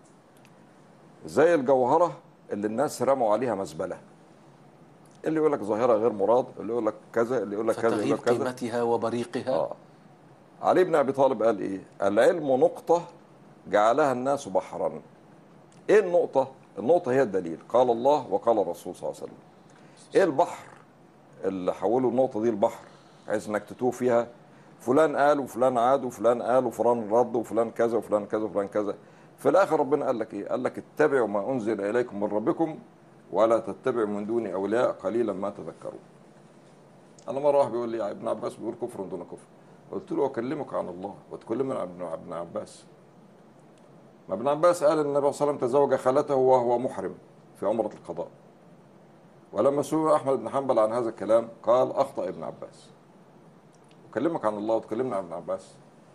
زي الجوهره اللي الناس رموا عليها مزبله اللي يقول لك ظاهره غير مراد اللي يقول لك كذا اللي يقول لك كذا اللي فتغيير يقول لك كذا قيمتها وبريقها آه. علي بن ابي طالب قال ايه؟ العلم نقطه جعلها الناس بحرا. ايه النقطه؟ النقطه هي الدليل، قال الله وقال الرسول صلى الله عليه وسلم. ايه البحر اللي حولوا النقطه دي البحر بحيث انك تتوه فيها فلان قال وفلان عاد وفلان قال وفلان رد وفلان كذا وفلان كذا وفلان كذا. في الاخر ربنا قال لك ايه؟ قال لك اتبعوا ما انزل اليكم من ربكم ولا تتبعوا من دون اولياء قليلا ما تذكرون. انا مره واحد بيقول لي يا ابن عباس بيقول كفر دون كفر قلت له اكلمك عن الله وتكلمني عن ابن ابن عباس ما ابن عباس قال ان النبي صلى الله عليه وسلم تزوج خالته وهو محرم في عمره القضاء ولما سئل احمد بن حنبل عن هذا الكلام قال اخطا ابن عباس اكلمك عن الله وتكلمنا عن ابن عباس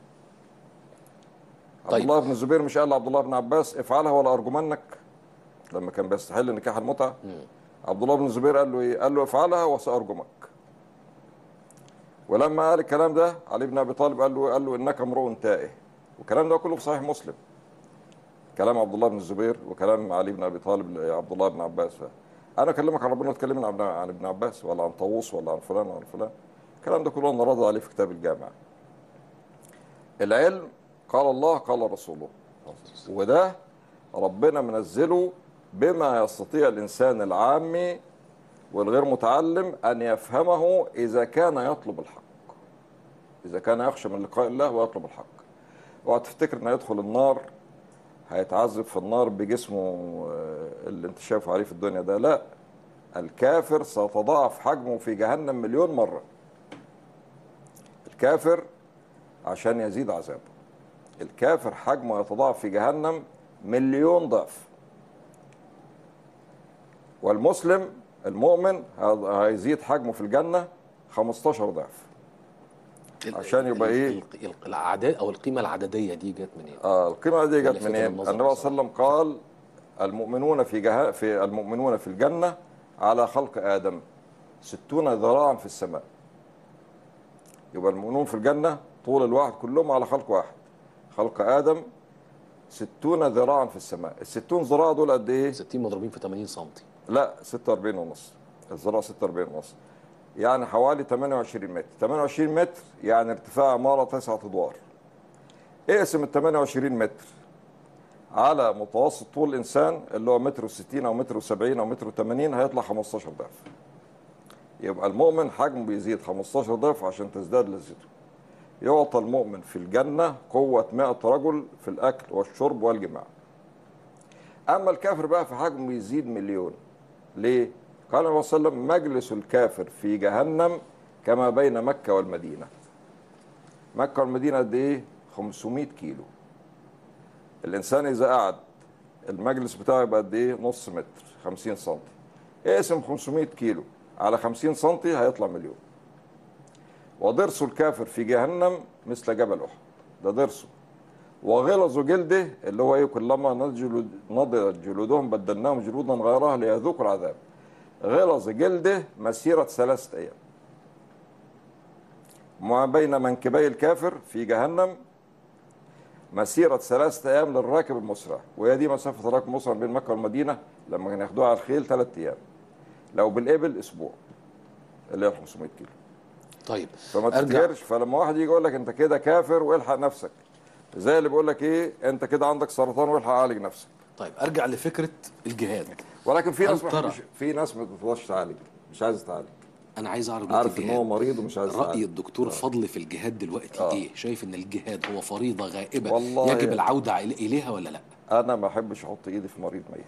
عبد طيب. الله بن الزبير مش قال لعبد الله بن عباس افعلها ولا ارجمنك لما كان بيستحل نكاح المتعه عبد الله بن الزبير قال له ايه؟ قال له افعلها وسارجمك ولما قال الكلام ده علي بن ابي طالب قال له قال له انك امرؤ تائه والكلام ده كله في صحيح مسلم كلام عبد الله بن الزبير وكلام علي بن ابي طالب لعبد الله بن عباس انا اكلمك عن ربنا وتكلمنا عن عن ابن عباس ولا عن طاووس ولا عن فلان ولا عن فلان الكلام ده كله انا رد عليه في كتاب الجامع العلم قال الله قال رسوله وده ربنا منزله بما يستطيع الانسان العامي والغير متعلم ان يفهمه اذا كان يطلب الحق اذا كان يخشى من لقاء الله ويطلب الحق اوعى تفتكر انه يدخل النار هيتعذب في النار بجسمه آه، اللي انت شايفه عليه في الدنيا ده لا الكافر سيتضاعف حجمه في جهنم مليون مرة الكافر عشان يزيد عذابه الكافر حجمه يتضاعف في جهنم مليون ضعف والمسلم المؤمن هذا- هيزيد حجمه في الجنة 15 ضعف عشان يبقى إيه؟ ال- ال- الاعداد او القيمه العدديه دي جت منين؟ آه القيمة دي اللي جت فكر منين؟ النظر النبي صلى الله عليه وسلم قال المؤمنون في جه... في المؤمنون في الجنة على خلق آدم ستون ذراعا في السماء يبقى المؤمنون في الجنة طول الواحد كلهم على خلق واحد خلق آدم ستون ذراعا في السماء الستون ذراع دول قد ايه؟ 60 مضروبين في 80 سم لا 46 ونص الذراع 46 ونص يعني حوالي 28 متر 28 متر يعني ارتفاع عمارة تسعة ادوار اقسم ال 28 متر على متوسط طول الانسان اللي هو متر و60 او متر و70 او متر و80 هيطلع 15 ضعف يبقى المؤمن حجمه بيزيد 15 ضعف عشان تزداد لذته يعطى المؤمن في الجنة قوة 100 رجل في الأكل والشرب والجماع أما الكافر بقى في حجمه يزيد مليون ليه؟ قال النبي صلى الله عليه وسلم مجلس الكافر في جهنم كما بين مكة والمدينة مكة والمدينة قد إيه؟ 500 كيلو الإنسان إذا قعد المجلس بتاعه يبقى قد إيه؟ نص متر 50 سم اقسم 500 كيلو على 50 سم هيطلع مليون وضرس الكافر في جهنم مثل جبل أحد ده ضرسه وغلظ جلده اللي هو ايه كلما نضجت نضجت جلودهم بدلناهم جلودا غيرها ليذوقوا العذاب غلظ جلده مسيرة ثلاثة أيام ما بين منكبي الكافر في جهنم مسيرة ثلاثة أيام للراكب المسرع وهي دي مسافة الراكب المسرع بين مكة والمدينة لما كانوا ياخدوها على الخيل ثلاثة أيام لو بالإبل أسبوع اللي هي 500 كيلو طيب فما ارجع تفتكرش فلما واحد يجي يقول لك انت كده كافر والحق نفسك زي اللي بيقول لك ايه انت كده عندك سرطان والحق عالج نفسك طيب ارجع لفكره الجهاد ولكن في هل ناس ما ترى؟ بتحبش- في ناس ما بتفضلش تعالج مش عايز تعالج انا عايز اعرف عارف دلوقتي ان هو الجهاد. مريض ومش عايز راي يتعالج. الدكتور فضل في الجهاد دلوقتي آه. ايه شايف ان الجهاد هو فريضه غائبه والله يجب يعني. العوده إلي- اليها ولا لا انا ما احبش احط ايدي في مريض ميت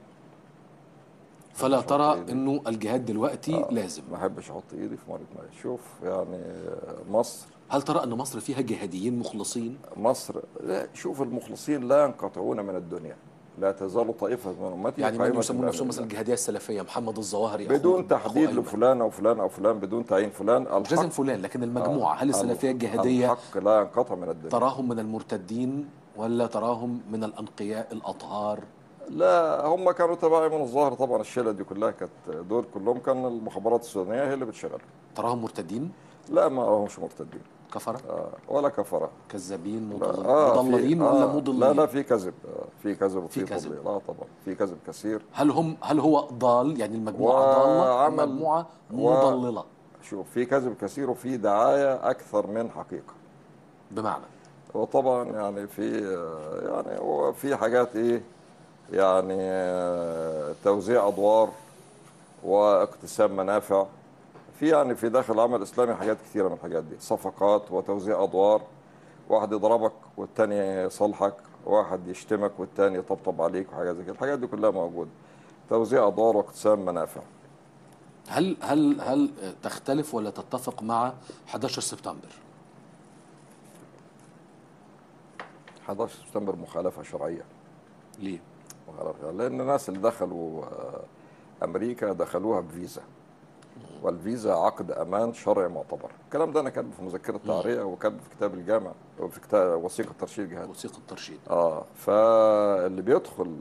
فلا أحط ترى إيدي. انه الجهاد دلوقتي آه. لازم ما احبش احط ايدي في مريض ميت شوف يعني مصر هل ترى ان مصر فيها جهاديين مخلصين مصر لا شوف المخلصين لا ينقطعون من الدنيا لا تزال طائفة من أمتي يعني من قائمة يسمون بأمر نفسهم مثلا الله. الجهاديه السلفيه محمد الظواهري أخوه- بدون أخوه تحديد أيمن. لفلان أو فلان أو فلان بدون تعيين فلان مش لازم فلان لكن المجموعه هل السلفيه الحق- الجهاديه الحق لا ينقطع من الدنيا تراهم من المرتدين ولا تراهم من الانقياء الاطهار لا هم كانوا تبع من الظاهر طبعا الشله دي كلها كانت دول كلهم كان المخابرات السودانيه هي اللي بتشغلهم تراهم مرتدين لا ما همش مرتدين كفره آه ولا كفره كذابين لا، مضل- آه في- مضللين ولا آه مضلين لا لا في كذب آه في كذب في وفي كذب. تضليل لا طبعا في كذب كثير هل هم هل هو ضال يعني المجموعه ضاله وعمل- أم مجموعه و- مضلله شوف في كذب كثير وفي دعايه اكثر من حقيقه بمعنى وطبعا يعني في آه، يعني هو في حاجات ايه يعني آه، توزيع ادوار واقتسام منافع في يعني في داخل العمل الاسلامي حاجات كثيره من الحاجات دي صفقات وتوزيع ادوار واحد يضربك والتاني يصلحك واحد يشتمك والتاني يطبطب عليك وحاجات زي كده الحاجات دي كلها موجوده توزيع ادوار واقتسام منافع هل هل هل تختلف ولا تتفق مع 11 سبتمبر 11 سبتمبر مخالفه شرعيه ليه مخالفة لأن الناس اللي دخلوا آه، امريكا دخلوها بفيزا والفيزا عقد امان شرعي معتبر الكلام ده انا كاتبه في مذكره تعريه وكاتبه في كتاب الجامع وفي كتاب وثيقه ترشيد جهاد وثيقه ترشيد اه فاللي بيدخل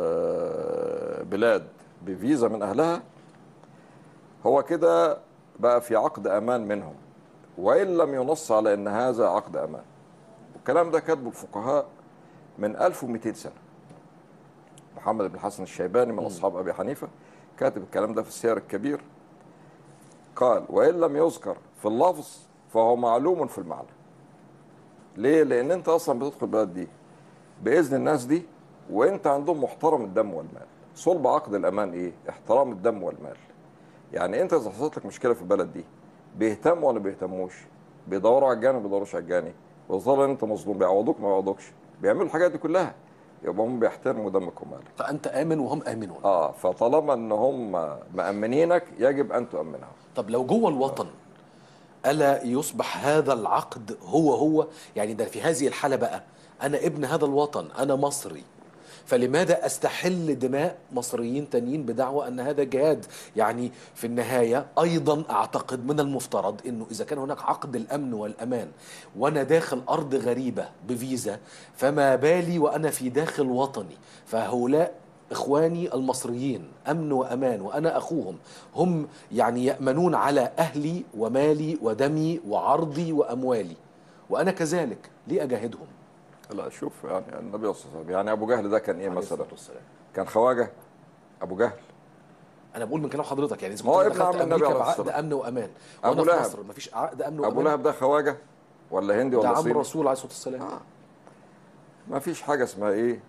آه بلاد بفيزا من اهلها هو كده بقى في عقد امان منهم وان لم ينص على ان هذا عقد امان والكلام ده كاتبه الفقهاء من 1200 سنه محمد بن الحسن الشيباني من اصحاب ابي حنيفه كاتب الكلام ده في السير الكبير قال وان لم يذكر في اللفظ فهو معلوم في المعنى ليه لان انت اصلا بتدخل البلد دي باذن الناس دي وانت عندهم محترم الدم والمال صلب عقد الامان ايه احترام الدم والمال يعني انت اذا حصلت لك مشكله في البلد دي بيهتموا ولا بيهتموش بيدوروا على الجاني ما بيدوروش على الجاني وظل انت مظلوم بيعوضوك ما بيعوضوكش بيعملوا الحاجات دي كلها يبقى هم بيحترموا دمك ومالك فانت امن وهم امنون اه فطالما ان هم مأمنينك يجب ان تؤمنهم طب لو جوه الوطن الا يصبح هذا العقد هو هو يعني ده في هذه الحاله بقى انا ابن هذا الوطن انا مصري فلماذا استحل دماء مصريين تانيين بدعوى ان هذا جهاد يعني في النهايه ايضا اعتقد من المفترض انه اذا كان هناك عقد الامن والامان وانا داخل ارض غريبه بفيزا فما بالي وانا في داخل وطني فهؤلاء اخواني المصريين امن وامان وانا اخوهم هم يعني يامنون على اهلي ومالي ودمي وعرضي واموالي وانا كذلك ليه اجاهدهم لا شوف يعني النبي صلى الله عليه وسلم يعني ابو جهل ده كان ايه عليه مثلا الصلاة والسلام. كان خواجه ابو جهل انا بقول من كلام حضرتك يعني اذا ما هو كنت ابن عم دخلت النبي امريكا عليه بعقد الصلاة امن وامان أبو وانا في لهب. مصر مفيش عقد امن ابو وامان لهب ده خواجه ولا هندي ده ولا عم صيني الرسول عليه الصلاه والسلام آه. ما فيش حاجه اسمها ايه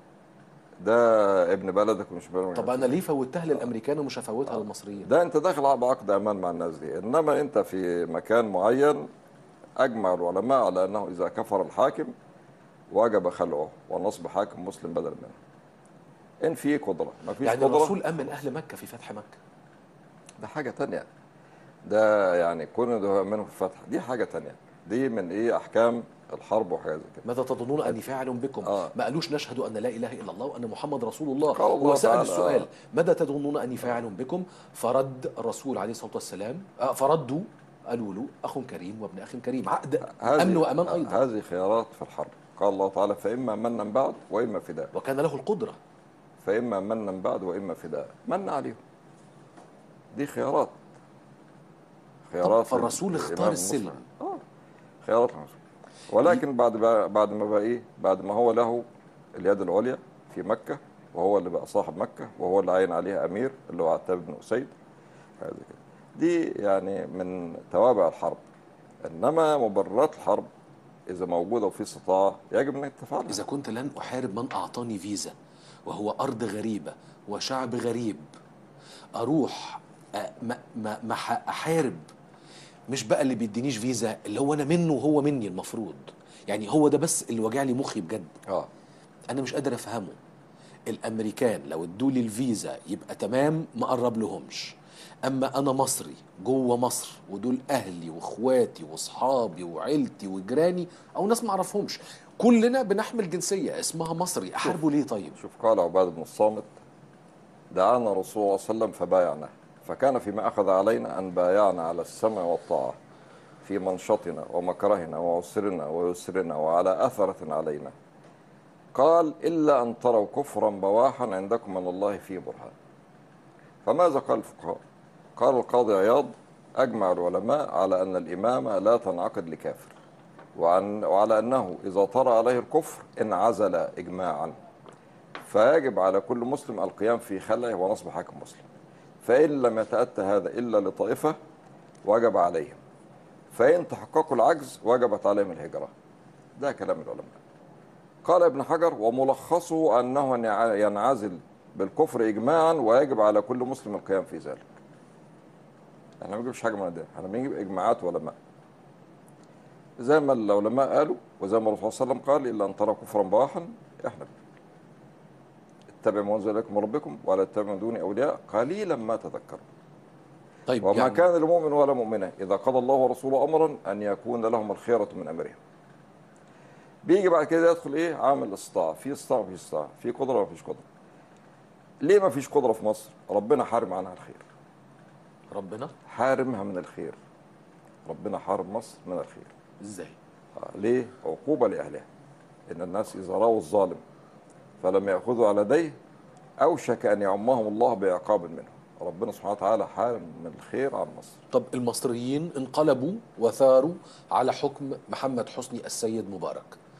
ده ابن بلدك ومش بلدك طب انا ليه فوتها للامريكان ومش هفوتها للمصريين ده انت داخل بعقد امان مع الناس دي انما انت في مكان معين اجمع العلماء على انه اذا كفر الحاكم وجب خلعه ونصب حاكم مسلم بدل منه ان في قدره ما فيش يعني قدره الرسول امن اهل مكه في فتح مكه ده حاجه تانية ده يعني كون ده منه في الفتح دي حاجه تانية دي من ايه احكام الحرب وحاجات زي كده ماذا تظنون اني فاعل بكم آه. ما قالوش نشهد ان لا اله الا الله وان محمد رسول الله قال الله هو سال تعالى. السؤال ماذا تظنون اني فاعل بكم فرد الرسول عليه الصلاه والسلام آه فردوا قالوا له اخ كريم وابن اخ كريم عقد هذه- امن وامان ايضا هذه خيارات في الحرب قال الله تعالى فاما منا بعد واما فداء وكان له القدره فاما منا بعد واما فداء من عليهم دي خيارات خيارات فالرسول الإمام اختار المسلم. السلم. اه خيارات الرسول ولكن بعد بقى بعد ما بقى ايه بعد ما هو له اليد العليا في مكه وهو اللي بقى صاحب مكه وهو اللي عين عليها امير اللي هو عتاب بن اسيد هذا كده دي يعني من توابع الحرب انما مبررات الحرب اذا موجوده وفي استطاعه يجب انك تفعلها اذا كنت لن احارب من اعطاني فيزا وهو ارض غريبه وشعب غريب اروح أ- ما ما ما ح- احارب مش بقى اللي بيدينيش فيزا اللي هو انا منه وهو مني المفروض يعني هو ده بس اللي وجع لي مخي بجد اه انا مش قادر افهمه الامريكان لو ادوا لي الفيزا يبقى تمام ما قرب لهمش اما انا مصري جوه مصر ودول اهلي واخواتي واصحابي وعيلتي وجيراني او ناس ما اعرفهمش كلنا بنحمل جنسيه اسمها مصري احاربه ليه طيب شوف قال عباد بن الصامت دعانا الرسول صلى الله عليه وسلم فبايعنا فكان فيما أخذ علينا أن بايعنا على السمع والطاعة في منشطنا ومكرهنا وعسرنا ويسرنا وعلى أثرة علينا قال إلا أن تروا كفرا بواحا عندكم من الله فيه برهان فماذا قال الفقهاء قال القاضي عياض أجمع العلماء على أن الإمامة لا تنعقد لكافر وعن وعلى أنه إذا طرأ عليه الكفر انعزل إجماعا فيجب على كل مسلم القيام في خلعه ونصب حاكم مسلم فإن لم يتأتى هذا إلا لطائفة وجب عليهم فإن تحققوا العجز وجبت عليهم الهجرة ده كلام العلماء قال ابن حجر وملخصه أنه ينعزل بالكفر إجماعا ويجب على كل مسلم القيام في ذلك احنا ما بنجيبش حاجة من عندنا احنا بنجيب إجماعات علماء زي ما العلماء قالوا وزي ما الرسول صلى الله عليه وسلم قال إلا أن ترى كفرا بواحا احنا اتبعوا ما انزل اليكم من ربكم ولا تتبعوا من دون اولياء قليلا ما تذكرون طيب وما يعني كان لمؤمن ولا مؤمنه اذا قضى الله ورسوله امرا ان يكون لهم الخيره من امرهم بيجي بعد كده يدخل ايه عامل الاستطاعه في استطاعه في استطاعه في قدره ولا فيش قدره ليه ما فيش قدره في مصر ربنا حارم عنها الخير ربنا حارمها من الخير ربنا حارم مصر من الخير ازاي آه، ليه عقوبه لاهلها ان الناس اذا راوا الظالم فلم ياخذوا على يديه اوشك ان يعمهم الله بعقاب منه ربنا سبحانه وتعالى حارم من الخير عن مصر طب المصريين انقلبوا وثاروا على حكم محمد حسني السيد مبارك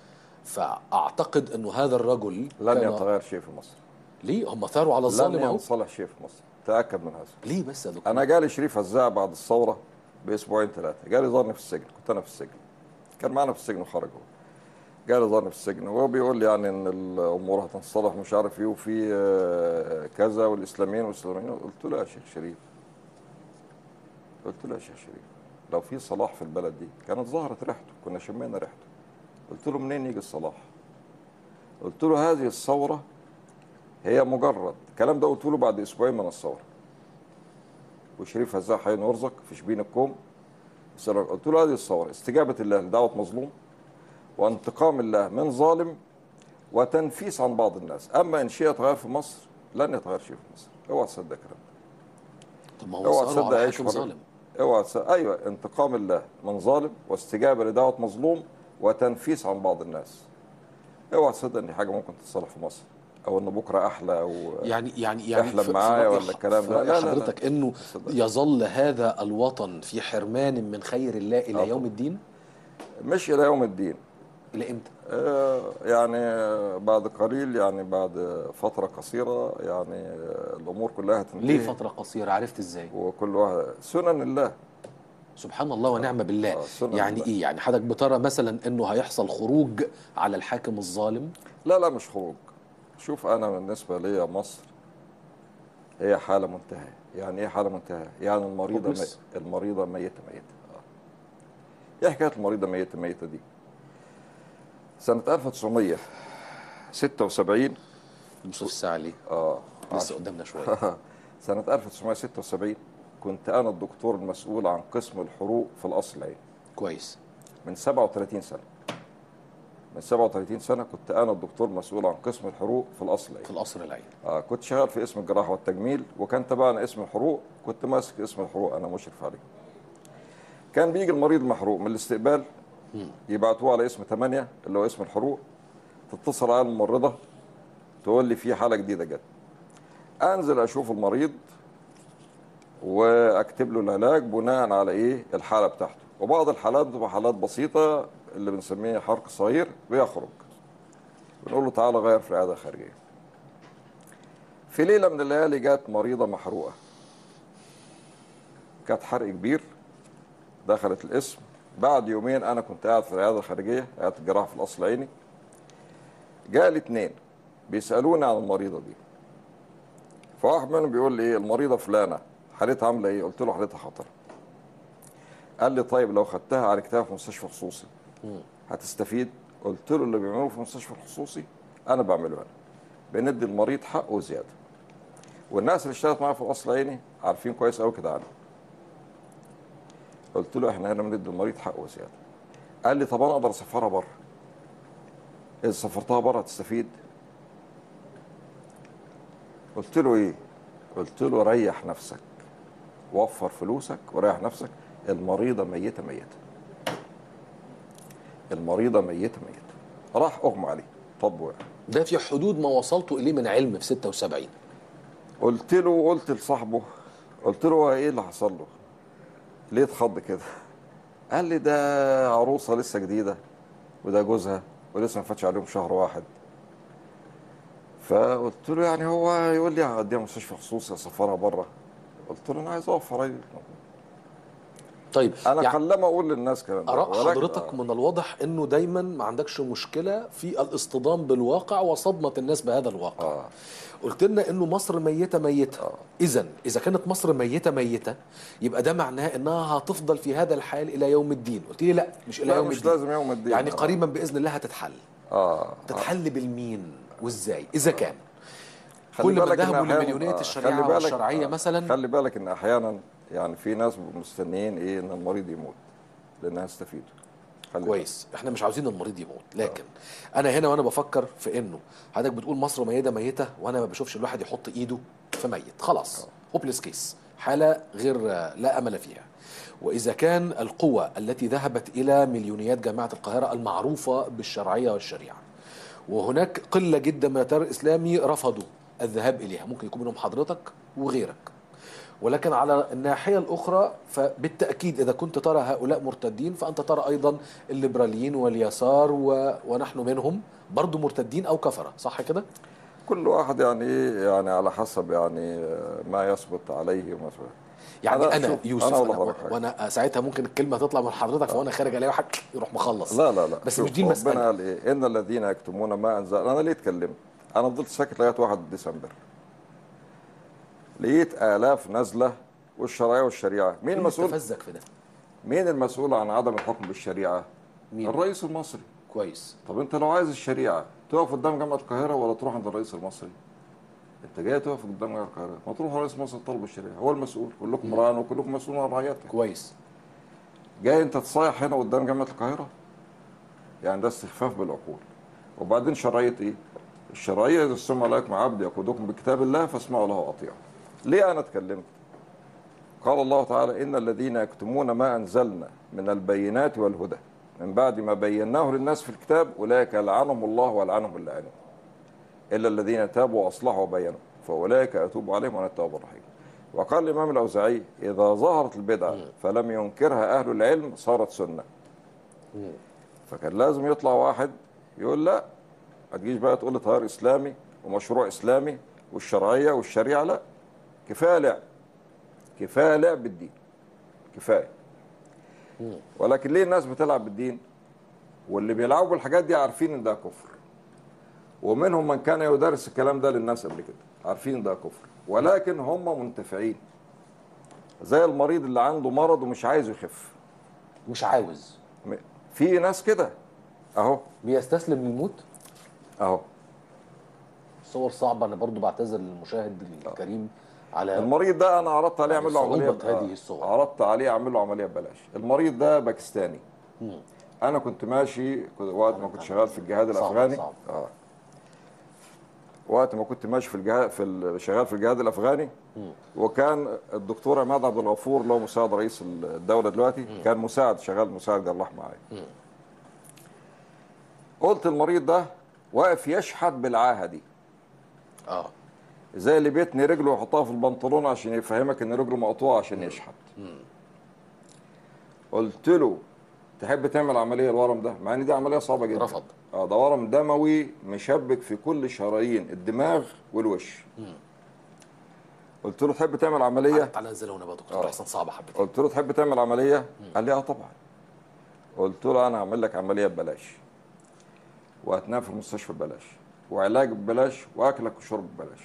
فاعتقد انه هذا الرجل لن كان- يتغير شيء في مصر ليه هم ثاروا على الظالم لن اهو ينصلح شيء في مصر تاكد من هذا ليه بس يا دكتور انا جالي شريف هزاع بعد الثوره باسبوعين ثلاثه جالي ظني في السجن كنت انا في السجن كان معنا في السجن وخرج هو جالي ظني في السجن وهو بيقول لي يعني ان الامور هتنصلح مش عارف ايه وفي آه، كذا والاسلاميين والاسلاميين قلت له يا شيخ شريف قلت له يا شيخ شريف لو في صلاح في البلد دي كانت ظهرت ريحته كنا شمينا ريحته قلت له منين يجي الصلاح قلت له هذه الثوره هي مجرد الكلام ده قلت له بعد اسبوعين من الثوره وشريف هزاع حي يرزق في شبين الكوم سر- قلت له هذه الثوره استجابه الله لدعوه مظلوم وانتقام الله من ظالم وتنفيس عن بعض الناس اما ان شيء يتغير في مصر لن يتغير شيء في مصر اوعى تصدق الكلام ده طب ما هو اوعى ثاروا تصدق على عيش حاكم حر- ظالم اوعى تصدق ايوه انتقام الله من ظالم واستجابه لدعوه مظلوم وتنفيس عن بعض الناس اوعى تصدق ان دي حاجه ممكن تتصلح في مصر او ان بكره احلى او يعني يعني يعني احلم في- في معايا رأي ولا ح- الكلام في ده؟ رأي لا، لا، لا. حضرتك انه تصدق. يظل هذا الوطن في حرمان من خير الله الى آه يوم طبعا. الدين مش الى يوم الدين الى امتى آه، يعني آه، بعد قليل يعني بعد فترة قصيرة يعني آه، الأمور كلها تنتهي ليه فتره قصيره عرفت ازاي وكل واحد سنن الله سبحان الله ونعم بالله آه، سنن يعني الله. ايه يعني حضرتك بترى مثلا انه هيحصل خروج على الحاكم الظالم لا لا مش خروج شوف أنا بالنسبة لي مصر هي حالة منتهية يعني إيه حالة منتهية؟ يعني المريضة مي... هوبلس. المريضة ميتة ميتة آه. إيه حكاية المريضة ميتة ميتة دي؟ سنة 1976 بص الساعه ليه اه لسه قدامنا شويه سنة 1976 كنت أنا الدكتور المسؤول عن قسم الحروق في القصر العيني كويس من 37 سنة من 37 سنة كنت أنا الدكتور المسؤول عن قسم الحروق في القصر في العيني القصر العيني آه كنت شغال في اسم الجراحة والتجميل وكان تبعنا اسم الحروق كنت ماسك اسم الحروق أنا مشرف عليه كان بيجي المريض المحروق من الاستقبال يبعتوه على اسم 8 اللي هو اسم الحروق تتصل على الممرضة تقول لي في حالة جديدة جت انزل اشوف المريض واكتب له العلاج بناء على ايه الحاله بتاعته وبعض الحالات بتبقى حالات بسيطه اللي بنسميه حرق صغير بيخرج بنقول له تعالى غير في العياده الخارجيه في ليله من الليالي جت مريضه محروقه كانت حرق كبير دخلت القسم بعد يومين انا كنت قاعد في العياده الخارجيه قاعد الجراحه في القصر العيني جالي اتنين بيسالوني عن المريضه دي فواحد منهم بيقول لي ايه المريضه فلانه حالتها عامله ايه؟ قلت له حالتها خطر. قال لي طيب لو خدتها عالجتها في مستشفى خصوصي هتستفيد؟ قلت له اللي بيعملوه في المستشفى الخصوصي انا بعمله انا. بندي المريض حقه زياده. والناس اللي اشتغلت معايا في القصر العيني عارفين كويس قوي كده عنه. قلت له احنا هنا بندي المريض حقه زياده. قال لي طب انا اقدر اسفرها بره. اذا سافرتها بره هتستفيد؟ قلت له ايه؟ قلت له ريح نفسك وفر فلوسك وريح نفسك المريضه ميته ميته المريضه ميته ميته راح اغمى عليه طب وقع ده في حدود ما وصلت اليه من علم في 76 قلت له قلت لصاحبه قلت له هو ايه اللي حصل له؟ ليه اتخض كده؟ قال لي ده عروسه لسه جديده وده جوزها ولسه ما فاتش عليهم شهر واحد فقلت له يعني هو يقول لي هوديها مستشفى خصوصي اسافرها بره قلت له انا عايز اوفر أي- طيب انا يعني قلما اقول للناس كلام ده، اراء ولكن- حضرتك من الواضح انه دايما ما عندكش مشكله في الاصطدام بالواقع وصدمه الناس بهذا الواقع آه. قلت لنا انه مصر ميته ميته آه. اذا اذا كانت مصر ميته ميته يبقى ده معناه انها هتفضل في هذا الحال الى يوم الدين قلت لي لا مش الى لا يوم مش الدين لازم يوم الدين يعني آه. قريبا باذن الله هتتحل اه تتحل بالمين وازاي اذا كان خلي كل من بالك إن ذهبوا أحياناً- لمليونية آه، الشريعة خلي بالك- والشرعية آه، مثلاً. خلي بالك ان احيانا يعني في ناس مستنيين ايه ان المريض يموت لانها يستفيدوا خلي كويس احنا مش عاوزين المريض يموت لكن انا هنا وانا بفكر في انه حضرتك بتقول مصر ميته ميته وانا ما بشوفش الواحد يحط ايده في ميت خلاص هوبليس كيس حاله غير لا امل فيها واذا كان القوى التي ذهبت الى مليونيات جامعه القاهره المعروفه بالشرعيه والشريعه وهناك قله جدا من التيار الاسلامي رفضوا الذهاب اليها ممكن يكون منهم حضرتك وغيرك ولكن على الناحية الأخرى فبالتأكيد إذا كنت ترى هؤلاء مرتدين فأنت ترى أيضا الليبراليين واليسار و... ونحن منهم برضو مرتدين أو كفرة صح كده؟ كل واحد يعني إيه، يعني على حسب يعني ما يثبت عليه وما يثبت يعني أنا أنا, شوف، يوسف أنا أقول أنا لحضرتك حاجة. وأنا ساعتها ممكن الكلمة تطلع من حضرتك فوأنا خارج ألاقي واحد يروح مخلص لا لا لا بس شوف، مش دي ربنا المسألة قال ايه ان الذين يكتمون ما انزل انا ليه اتكلمت انا فضلت ساكت لغايه 1 ديسمبر لقيت الاف نازله والشرعيه والشريعه مين المسؤول تفزك في ده مين المسؤول عن عدم الحكم بالشريعه مين؟ الرئيس المصري كويس طب انت لو عايز الشريعه تقف قدام جامعه القاهره ولا تروح عند الرئيس المصري انت جاي تقف قدام جامعه القاهره ما تروح رئيس مصر تطلب الشريعه هو المسؤول كلكم راعين وكلكم مسؤولون عن رعيتك كويس جاي انت تصايح هنا قدام جامعه القاهره يعني ده استخفاف بالعقول وبعدين شرعيه ايه الشرعيه اذا استمع لكم عبد يقودكم بكتاب الله فاسمعوا له واطيعوا ليه انا اتكلمت قال الله تعالى ان الذين يكتمون ما انزلنا من البينات والهدى من بعد ما بيناه للناس في الكتاب اولئك لعنهم الله ولعنهم اللائمون الا الذين تابوا واصلحوا وبينوا فاولئك اتوب عليهم وانا التواب الرحيم وقال الامام الاوزاعي اذا ظهرت البدعه فلم ينكرها اهل العلم صارت سنه فكان لازم يطلع واحد يقول لا ما تجيش بقى تقول لي تيار اسلامي ومشروع اسلامي والشرعيه والشريعه لا كفايه لعب كفايه لعب بالدين كفايه ولكن ليه الناس بتلعب بالدين واللي بيلعبوا بالحاجات دي عارفين ان ده كفر ومنهم من كان يدرس الكلام ده للناس قبل كده عارفين ده كفر ولكن هم منتفعين زي المريض اللي عنده مرض ومش عايز يخف مش عاوز م- في ناس كده اهو بيستسلم للموت اهو صور صعبة أنا برضو بعتذر للمشاهد الكريم على المريض ده انا عرضت عليه اعمل له صعوبة عمليه هذه آه، الصور. عرضت عليه اعمل له عمليه ببلاش المريض ده باكستاني انا كنت ماشي كنت- وقت ما كنت شغال في الجهاد صعب- الافغاني صعب. اه وقت ما كنت ماشي في الجهاد في ال- شغال في الجهاد الافغاني وكان الدكتور عماد عبد الغفور اللي هو مساعد رئيس الدوله دلوقتي كان مساعد شغال مساعد جراح معايا قلت المريض ده واقف يشحت بالعاهه دي اه زي اللي بيتني رجله ويحطها في البنطلون عشان يفهمك ان رجله مقطوعه عشان يشحت قلت له تحب تعمل عمليه الورم ده مع ان دي عمليه صعبه جدا رفض. اه ده ورم دموي مشبك في كل شرايين الدماغ والوش قلت له تحب تعمل عمليه تعالى انزل هنا بقى دكتور آه. احسن صعبة حبتين قلت له تحب تعمل عمليه قال لي اه طبعا قلت له انا هعمل لك عمليه ببلاش وهتنام في المستشفى ببلاش وعلاج ببلاش واكلك وشرب ببلاش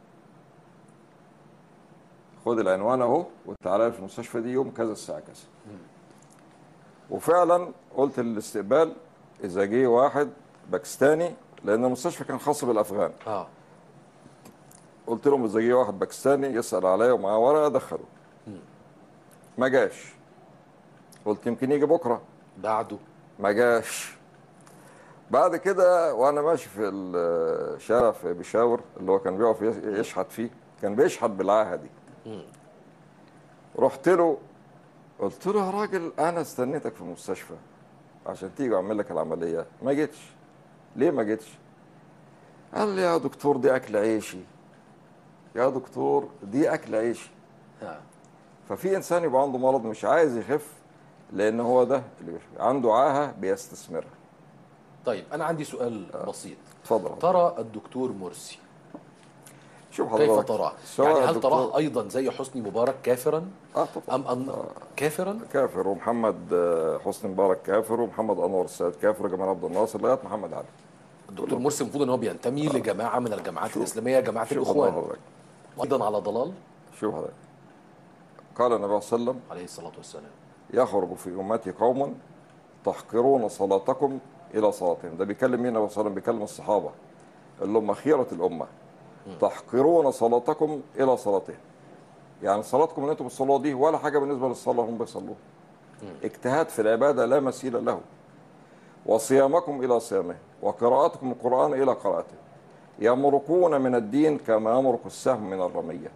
خد العنوان اهو وتعالى لي في المستشفى دي يوم كذا الساعه كذا وفعلا قلت للاستقبال اذا جه واحد باكستاني لان المستشفى كان خاص بالافغان اه قلت لهم اذا جه واحد باكستاني يسال عليا ومعاه ورقه دخله ما جاش قلت يمكن يجي بكره بعده ما جاش بعد كده وانا ماشي في الشارع في بيشاور اللي هو كان بيقف يش- يشحت فيه كان بيشحت بالعاهه دي رحت له قلت له يا راجل انا استنيتك في المستشفى عشان تيجي اعمل لك العمليه ما جيتش ليه ما جيتش قال لي يا دكتور دي اكل عيشي يا دكتور دي اكل عيشي آه. ففي انسان يبقى عنده مرض مش عايز يخف لان هو ده اللي بيخف. عنده عاهه بيستثمرها طيب انا عندي سؤال بسيط اتفضل ترى الدكتور مرسي شوف كيف حضرتك تراه؟ سواء يعني هل الدكتور- تراه ايضا زي حسني مبارك كافرا اه طبعا ام ان كافرا؟ كافر ومحمد آه، حسني مبارك كافر ومحمد انور السيد كافر وجمال عبد الناصر لغايه محمد علي الدكتور مرسي المفروض ان هو بينتمي لجماعه من الجماعات الاسلاميه جماعه شوف الاخوان حضرتك ايضا على ضلال شوف حضرتك قال النبي صلى الله عليه وسلم عليه الصلاه والسلام يخرج في امتي قوم تحقرون صلاتكم الى صلاتهم ده بيكلم مين النبي صلى الله عليه وسلم بيكلم الصحابه اللي هم خيره الامه تحقرون صلاتكم الى صلاتهم يعني صلاتكم اللي انتم بتصلوها دي ولا حاجه بالنسبه للصلاه هم بيصلوها اجتهاد في العباده لا مثيل له وصيامكم إلى صيامه وقراءتكم القرآن إلى قراءته يمرقون من الدين كما يمرق السهم من الرمية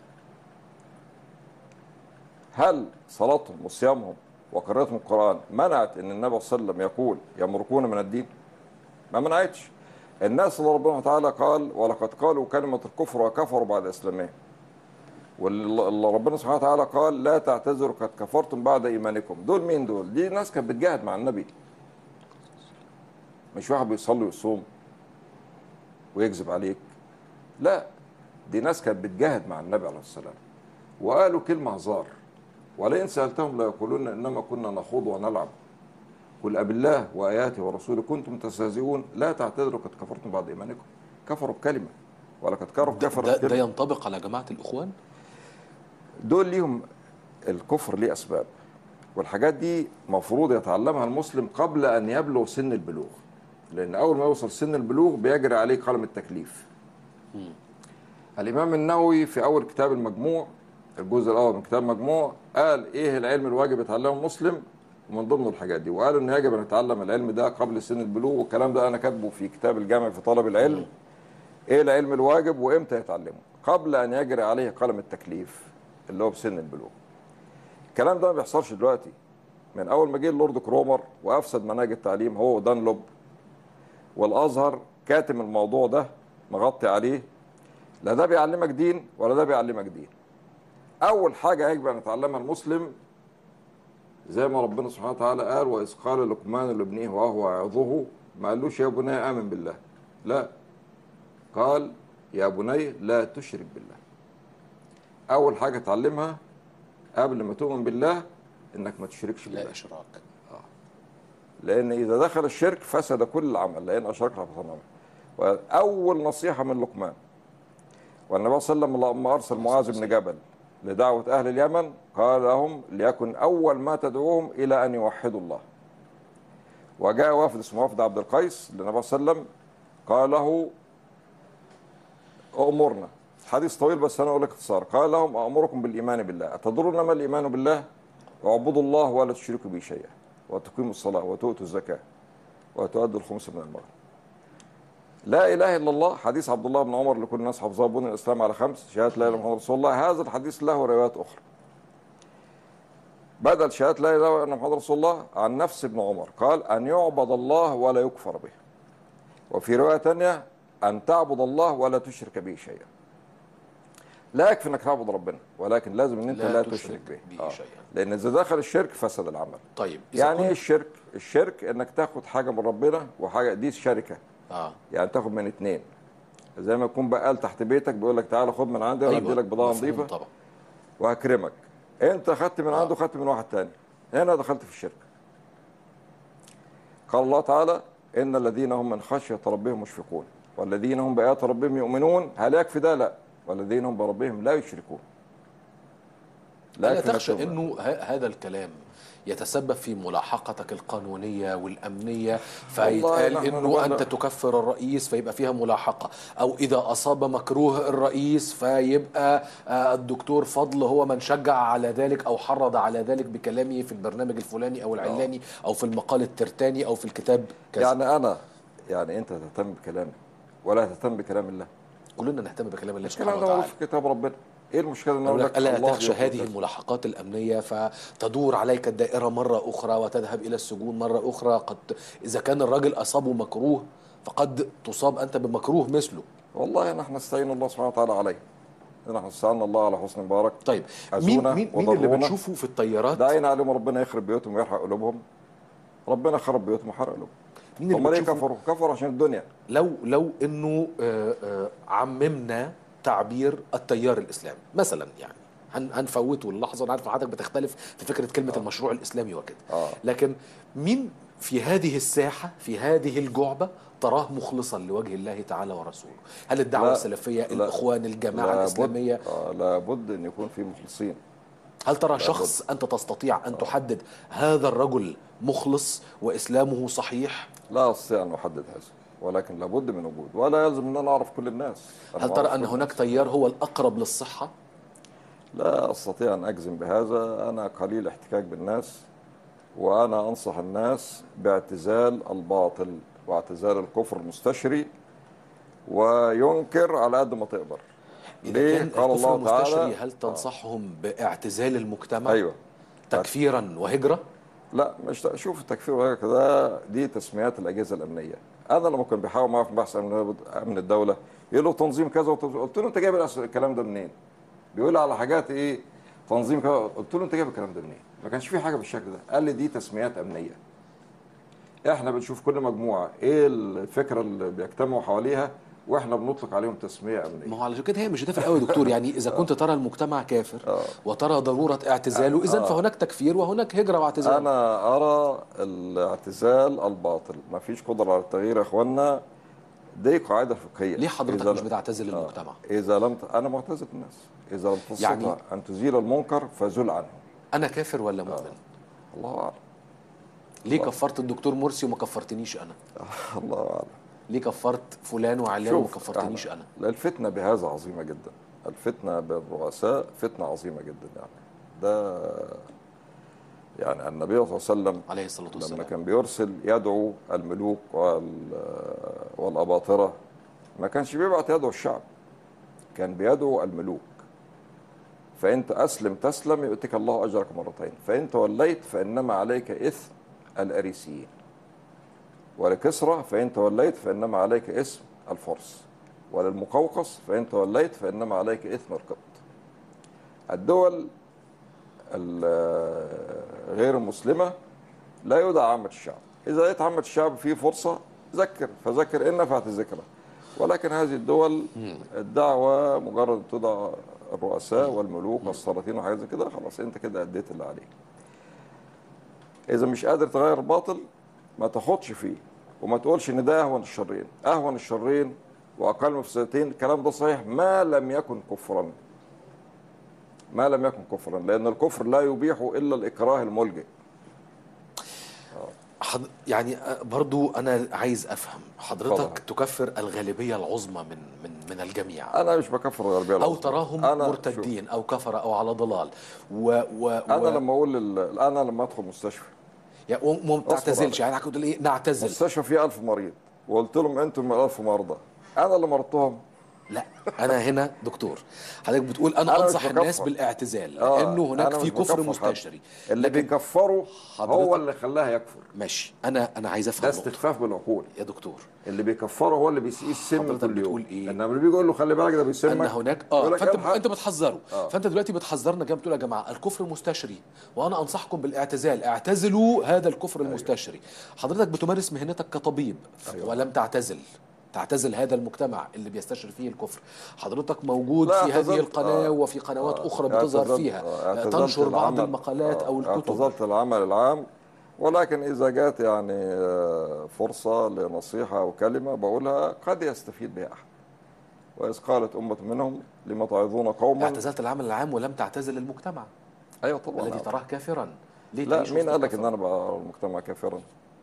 هل صلاتهم وصيامهم وقراءتهم القرآن منعت أن النبي صلى الله عليه وسلم يقول يمرقون من الدين ما منعتش الناس اللي ربنا تعالى قال ولقد قالوا كلمة الكفر وكفروا بعد إسلامهم واللي ربنا سبحانه وتعالى قال لا تعتذروا قد كفرتم بعد ايمانكم دول مين دول دي ناس كانت بتجاهد مع النبي مش واحد بيصلي ويصوم ويكذب عليك لا دي ناس كانت بتجاهد مع النبي عليه السلام وقالوا كلمه هزار ولئن سالتهم ليقولون انما كنا نخوض ونلعب قل أب الله وآياته ورسوله كنتم تستهزئون لا تعتذروا قد كفرتم بعد إيمانكم كفروا بكلمة ولقد كفروا ده, كفر ده, ده بكلمة ينطبق على جماعه الاخوان دول ليهم الكفر ليه اسباب والحاجات دي مفروض يتعلمها المسلم قبل ان يبلغ سن البلوغ لان اول ما يوصل سن البلوغ بيجري عليه قلم التكليف الامام النووي في اول كتاب المجموع الجزء الاول من كتاب المجموع قال ايه العلم الواجب يتعلمه المسلم ومن ضمن الحاجات دي وقالوا ان يجب ان يتعلم العلم ده قبل سن البلوغ والكلام ده انا كاتبه في كتاب الجامع في طلب العلم ايه العلم الواجب وامتى يتعلمه قبل ان يجري عليه قلم التكليف اللي هو بسن البلوغ الكلام ده ما بيحصلش دلوقتي من اول ما جه اللورد كرومر وافسد مناهج التعليم هو ودانلوب والازهر كاتم الموضوع ده مغطي عليه لا ده بيعلمك دين ولا ده بيعلمك دين اول حاجه يجب ان يتعلمها المسلم زي ما ربنا سبحانه وتعالى قال واذ قال لقمان لابنه وهو يعظه ما قالوش يا بني امن بالله لا قال يا بني لا تشرك بالله اول حاجه تعلمها قبل ما تؤمن بالله انك ما تشركش بالله لا اشراك لان اذا دخل الشرك فسد كل العمل لان اشرك حبط العمل واول نصيحه من لقمان والنبي صلى الله عليه وسلم لما ارسل معاذ بن جبل لدعوه اهل اليمن قال لهم ليكن اول ما تدعوهم الى ان يوحدوا الله وجاء وفد اسمه وفد عبد القيس للنبي صلى الله عليه وسلم قال له امرنا حديث طويل بس انا اقول لك اختصار قال لهم امركم بالايمان بالله اتدرون ما الايمان بالله اعبدوا الله ولا تشركوا به شيئا وتقيموا الصلاه وتؤتوا الزكاه وتؤدوا الخمس من المغرب لا اله الا الله حديث عبد الله بن عمر اللي كل الناس حافظاه بني الاسلام على خمس شهاده لا اله الا الله رسول الله هذا الحديث له روايات اخرى بدل شهاده لا اله الا الله محمد رسول الله عن نفس ابن عمر قال ان يعبد الله ولا يكفر به وفي روايه ثانيه ان تعبد الله ولا تشرك به شيئا لا يكفي انك تعبد ربنا ولكن لازم ان انت لا لا, تشرك تشرك به, به آه. شيئا. لان اذا دخل الشرك فسد العمل طيب إذا يعني ايه كنت- الشرك الشرك انك تاخد حاجه من ربنا وحاجه دي شركه اه يعني تاخد من اتنين زي ما يكون بقال تحت بيتك بيقول لك تعالى خد من عندي وانا ادي لك بضاعه مفهوم نظيفه طبعا وهكرمك انت خدت من آه. عنده خدت من واحد تاني هنا دخلت في الشرك قال الله تعالى ان الذين هم من خشيه ربهم مشفقون والذين هم بايات ربهم يؤمنون هل يكفي ده لا والذين هم بربهم لا يشركون لا يكفي إنك تخشى تؤمن. انه ه- هذا الكلام يتسبب في ملاحقتك القانونية والأمنية فيتقال نحن انه نبغى- انت تكفر الرئيس فيبقى فيها ملاحقة او اذا اصاب مكروه الرئيس فيبقى آه، الدكتور فضل هو من شجع على ذلك او حرض على ذلك بكلامه في البرنامج الفلاني او العلاني او في المقال الترتاني او في الكتاب كذا يعني انا يعني انت تهتم بكلامي ولا تهتم بكلام الله كلنا نهتم بكلام الله سبحانه الكلام ده موجود وتعالى في كتاب ربنا ايه المشكله ان أقول اقول لك ألا الله تخشى بيقول هذه كذا؟ الملاحقات الأمنية فتدور عليك الدائرة مرة أخرى وتذهب إلى السجون مرة أخرى قد إذا كان الرجل أصابه مكروه فقد تصاب أنت بمكروه مثله والله نحن نستعين الله سبحانه وتعالى عليه نحن استعنا الله على حسن مبارك طيب مين أذونا مين مين اللي وضرونا. بتشوفه في الطيارات دعينا عليهم ربنا يخرب بيوتهم ويحرق قلوبهم ربنا خرب بيوتهم وحرق قلوبهم مين اللي هم ليه بتشوفه كفروا كفروا عشان الدنيا لو لو انه آه، آه، عممنا تعبير التيار الاسلامي مثلا يعني هن هنفوته اللحظه انا عارف إن حضرتك بتختلف في فكره كلمه المشروع الاسلامي وكده آه. لكن مين في هذه الساحه في هذه الجعبه تراه مخلصا لوجه الله تعالى ورسوله هل الدعوه لا، السلفيه لا، الاخوان الجماعه لابد- الاسلاميه آه لابد ان يكون في مخلصين هل ترى شخص انت تستطيع ان تحدد هذا الرجل مخلص واسلامه صحيح لا استطيع ان احدد هذا ولكن لابد من وجود ولا يلزم ان انا اعرف كل الناس أنا هل ترى أعرف ان كل هناك تيار هو الاقرب للصحه لا استطيع ان اجزم بهذا انا قليل احتكاك بالناس وانا انصح الناس باعتزال الباطل واعتزال الكفر المستشري وينكر على قد ما تقدر إذا ليه كان قال الكفر الله تعالى المستشري هل تنصحهم باعتزال المجتمع ايوه تكفيرا وهجرة لا مش شوف التكفير وهيك ده دي تسميات الاجهزه الامنيه انا لما كان بيحاول معايا في بحث امن امن الدوله يقول له تنظيم كذا وتنظيم. قلت له انت جايب الأس- الكلام ده منين؟ بيقول لي على حاجات ايه تنظيم كذا قلت له انت جايب الكلام ده منين؟ ما كانش في حاجه بالشكل ده قال لي دي تسميات امنيه احنا بنشوف كل مجموعه ايه الفكره اللي بيجتمعوا حواليها واحنا بنطلق عليهم تسميه ما امنيه هو على كده هي مش هتفرق قوي يا دكتور يعني اذا كنت ترى المجتمع كافر وترى ضروره اعتزاله اذا فهناك تكفير وهناك هجره واعتزال انا ارى الاعتزال الباطل ما فيش قدره على التغيير يا اخوانا دي قاعده فقهيه ليه حضرتك إذا مش ل- بتعتزل آه. المجتمع اذا لم ت... انا معتزل الناس اذا لم تستطع يعني- يعني... ان تزيل المنكر فزل عنه انا كافر ولا مؤمن الله اعلم ليه كفرت الدكتور مرسي وما كفرتنيش انا الله اعلم ليه كفرت فلان وعلان وما شوف كفرتنيش إحنا- انا لا، الفتنه بهذا عظيمه جدا الفتنه بالرؤساء فتنه عظيمه جدا يعني ده يعني النبي صلى الله عليه وسلم عليه الصلاه لما والسلام كان بيرسل يدعو الملوك وال والأباطرة ما كانش بيبعت يدعو الشعب كان بيدعو الملوك فأنت أسلم تسلم يؤتك الله أجرك مرتين فإن توليت فإنما عليك إثم الأريسيين ولكسرى فإن توليت فإنما عليك اسم الفرس وللمقوقس فإن توليت فإنما عليك إثم القبط الدول ال- غير المسلمة لا يدعى عامة الشعب إذا لقيت عامة الشعب فيه فرصة ذكر فذكر إن نفعت الذكرى ولكن هذه الدول الدعوة مجرد تدعى الرؤساء والملوك والسلاطين وحاجات زي كده خلاص أنت كده أديت اللي عليك إذا مش قادر تغير الباطل ما تاخدش فيه وما تقولش إن ده أهون الشرين أهون الشرين وأقل مفسدتين الكلام ده صحيح ما لم يكن كفرا ما لم يكن كفرا لأن الكفر لا يبيح إلا الإكراه الملجئ حض... يعني آه، برضو انا عايز افهم حضرتك اتفضل. تكفر الغالبيه العظمى من من من الجميع انا مش بكفر الغربيه او العظمى. تراهم أنا مرتدين او كفر او على ضلال و, و... شوف، انا و... لما اقول لل... انا لما ادخل مستشفى يعني وما بتعتزلش عليك. يعني هتقول ايه نعتزل مستشفى فيه ألف مريض وقلت لهم انتم من ألف مرضى انا اللي مرضتهم لا انا هنا دكتور حضرتك بتقول انا, أنا مش انصح الناس بكفر. بالاعتزال آه، لانه هناك أنا في مش كفر بكفر حد. مستشري اللي لكن بيكفره حضرتك- هو اللي خلاه يكفر ماشي انا انا عايز ده افهم نقطة. استخفاف بالعقول يا دكتور اللي بيكفره هو اللي بيسقيه السم حضرتك كل يوم بتقول إيه؟ انما اللي بيجي يقول له خلي بالك ده بيسمك ان هناك يقول اه لك فانت الحق. انت بتحذره آه. فانت دلوقتي بتحذرنا كده بتقول يا جماعه الكفر مستشري وانا انصحكم بالاعتزال اعتزلوا هذا الكفر المستشري حضرتك بتمارس مهنتك كطبيب أيوة. ولم تعتزل تعتزل هذا المجتمع اللي بيستشري فيه الكفر حضرتك موجود لا، في هذه اعتزلت- القناه آه. وفي قنوات آه، اخرى بتظهر اعتزلت- فيها آه، اعتزلت تنشر بعض العمل. المقالات آه، او الكتب اعتزلت العمل العام ولكن اذا جات يعني آه، فرصه لنصيحه او كلمه بقولها قد يستفيد بها احد واذ قالت امه منهم لم تعظون قوما اعتزلت العمل العام ولم تعتزل المجتمع ايوه طبعا الذي تراه كافرا ليه لا تعيش مين وسط قال لك الكفر؟ ان انا بقى المجتمع كافرا؟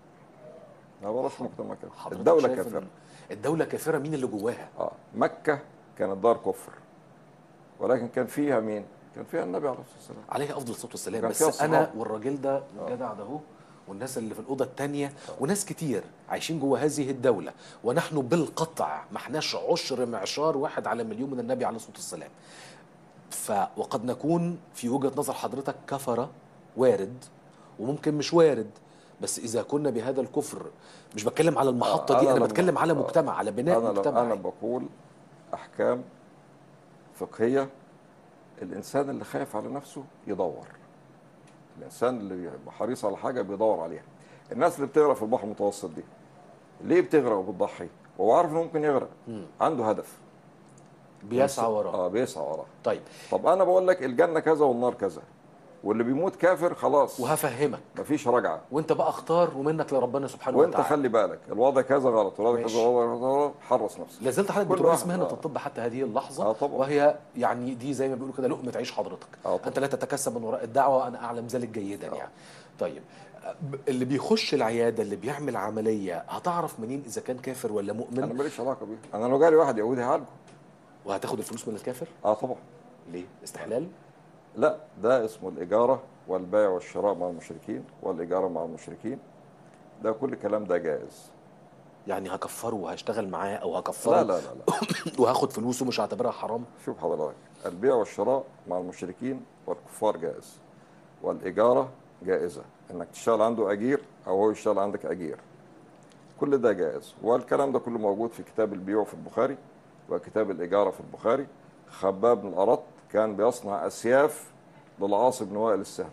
ما بقولش المجتمع كافر حضرتك الدوله شايف كافره إن الدوله كافره مين اللي جواها اه مكه كانت دار كفر ولكن كان فيها مين؟ كان فيها النبي عليه الصلاه والسلام عليه افضل الصلاه والسلام كان فيها بس انا الصحابة. والراجل ده الجدع ده اهو والناس اللي في الاوضه الثانيه وناس كتير عايشين جوه هذه الدوله ونحن بالقطع ما احناش عشر معشار واحد على مليون من النبي عليه الصلاه والسلام ف وقد نكون في وجهه نظر حضرتك كفره وارد وممكن مش وارد بس اذا كنا بهذا الكفر مش بتكلم على المحطه آه، دي أنا انا لما- بتكلم على آه، مجتمع على بناء انا مجتمع انا بقول احكام فقهيه الانسان اللي خايف على نفسه يدور الانسان اللي بيبقى حريص على حاجه بيدور عليها الناس اللي بتغرق في البحر المتوسط دي ليه بتغرق وبتضحي وهو عارف انه ممكن يغرق عنده هدف بيسعى وراه اه بيسعى وراه طيب طب انا بقول لك الجنه كذا والنار كذا واللي بيموت كافر خلاص وهفهمك مفيش رجعه وانت بقى اختار ومنك لربنا سبحانه وانت وتعالى خلي بالك الوضع كذا غلط والوضع كذا ماشي. غلط حرص نفسك لازلت حضرتك كل بتمارس واحد، مهنه آه. الطب حتى هذه اللحظه آه طبعا. وهي يعني دي زي ما بيقولوا كده لقمه عيش حضرتك آه طبعا. انت لا تتكسب من وراء الدعوه وانا اعلم ذلك جيدا يعني طيب ب- اللي بيخش العياده اللي بيعمل عمليه هتعرف منين اذا كان كافر ولا انا مؤمن ماليش علاقه بيه انا لو جالي واحد يهودي هعالجه وهتاخد الفلوس من الكافر اه طبعا ليه استحلال لا ده اسمه الإجارة والبيع والشراء مع المشركين والإجارة مع المشركين ده كل الكلام ده جائز يعني هكفره وهشتغل معاه او هكفره لا لا لا, لا. وهاخد فلوسه مش هعتبرها حرام شوف حضرتك البيع والشراء مع المشركين والكفار جائز والإجارة جائزة إنك تشتغل عنده أجير أو هو يشتغل عندك أجير كل ده جائز والكلام ده كله موجود في كتاب البيوع في البخاري وكتاب الإجارة في البخاري خباب بن الأرط كان بيصنع أسياف للعاص بن وائل السهم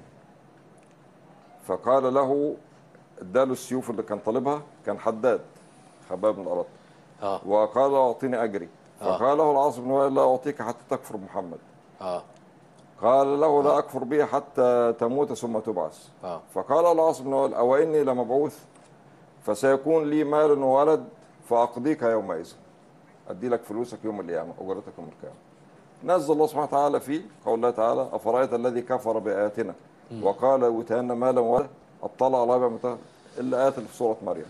فقال له اداله السيوف اللي كان طالبها كان حداد خباب بن الأرط اه وقال اعطيني اجري آه. فقال له العاص بن وائل لا اعطيك حتى تكفر محمد اه قال له لا اكفر به حتى تموت ثم تبعث اه فقال العاص بن وائل او اني لمبعوث فسيكون لي مال وولد فاقضيك يومئذ ادي لك فلوسك يوم القيامه اجرتك يوم القيامه نزل الله سبحانه وتعالى فيه قول الله تعالى افرايت الذي كفر باياتنا وقال اوتينا مالا وولدا اطلع على بما الا ايات اللي في سوره مريم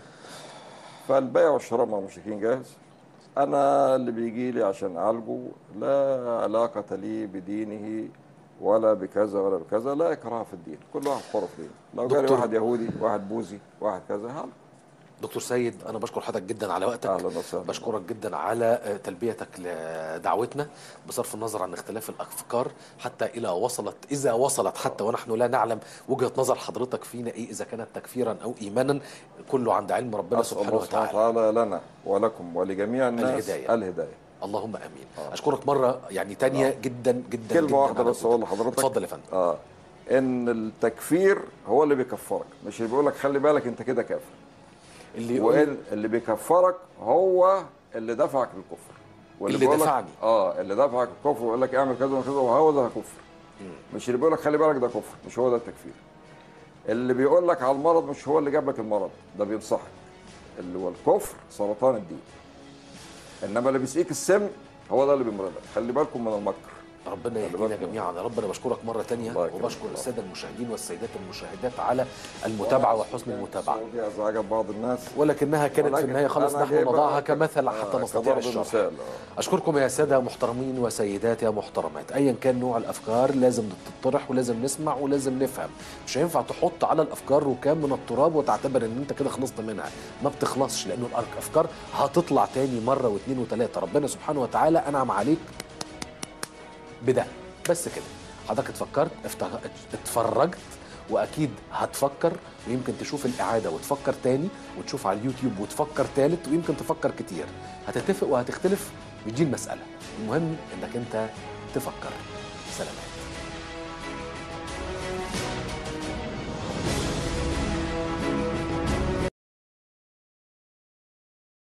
فالبيع والشراء مع المشركين جاهز انا اللي بيجي لي عشان اعالجه لا علاقه لي بدينه ولا بكذا ولا بكذا لا اكراه في الدين كل واحد حر في دينه لو جالي دكتور- واحد يهودي واحد بوذي واحد كذا هعالجه دكتور سيد انا بشكر حضرتك جدا على وقتك أهلاً وسهلاً. بشكرك جدا على آه، تلبيتك لدعوتنا بصرف النظر عن اختلاف الافكار حتى الى وصلت اذا وصلت حتى ونحن لا نعلم وجهه نظر حضرتك فينا ايه اذا كانت تكفيرا او ايمانا كله عند علم ربنا اسال سبحانه الله سبحانه وتعالى وتعالى لنا ولكم ولجميع الناس الهداية. الهدايه اللهم امين اشكرك مره يعني تانية جدا جدا جدا كلمه واحده على بس اقول لحضرتك اتفضل يا فندم اه ان التكفير هو اللي بيكفرك مش اللي بيقول لك خلي بالك انت كده كافر اللي يقول وان اللي بيكفرك هو اللي دفعك للكفر واللي اللي بيقول لك- دفعني. اه اللي دفعك للكفر ويقول لك اعمل كذا وكذا وهو ده كفر مش اللي بيقول لك خلي بالك ده كفر مش هو ده التكفير اللي بيقول لك على المرض مش هو اللي جاب لك المرض ده بينصحك اللي هو الكفر سرطان الدين انما اللي بيسقيك السم هو ده اللي بيمرضك خلي بالكم من المكر ربنا يهدينا بالك. جميعا يا رب انا بشكرك مره تانية الله يكرمك. وبشكر الساده المشاهدين والسيدات المشاهدات على المتابعه وحسن المتابعه ودي ازعجت بعض الناس ولكنها كانت في ولكن النهايه خلاص أنا نحن جايبها نضعها ك- كمثل حتى آه، نستطيع كضرب الشرح مثال آه. اشكركم يا ساده محترمين وسيدات يا محترمات ايا كان نوع الافكار لازم تطرح ولازم نسمع ولازم نفهم مش هينفع تحط على الافكار ركام من التراب وتعتبر ان انت كده خلصت منها ما بتخلصش لانه الافكار هتطلع تاني مره واثنين وثلاثه ربنا سبحانه وتعالى انعم عليك بده بس كده حضرتك اتفكرت افتغ- اتفرجت واكيد هتفكر ويمكن تشوف الاعاده وتفكر تاني وتشوف على اليوتيوب وتفكر تالت ويمكن تفكر كتير هتتفق وهتختلف مش دي المساله المهم انك انت تفكر سلام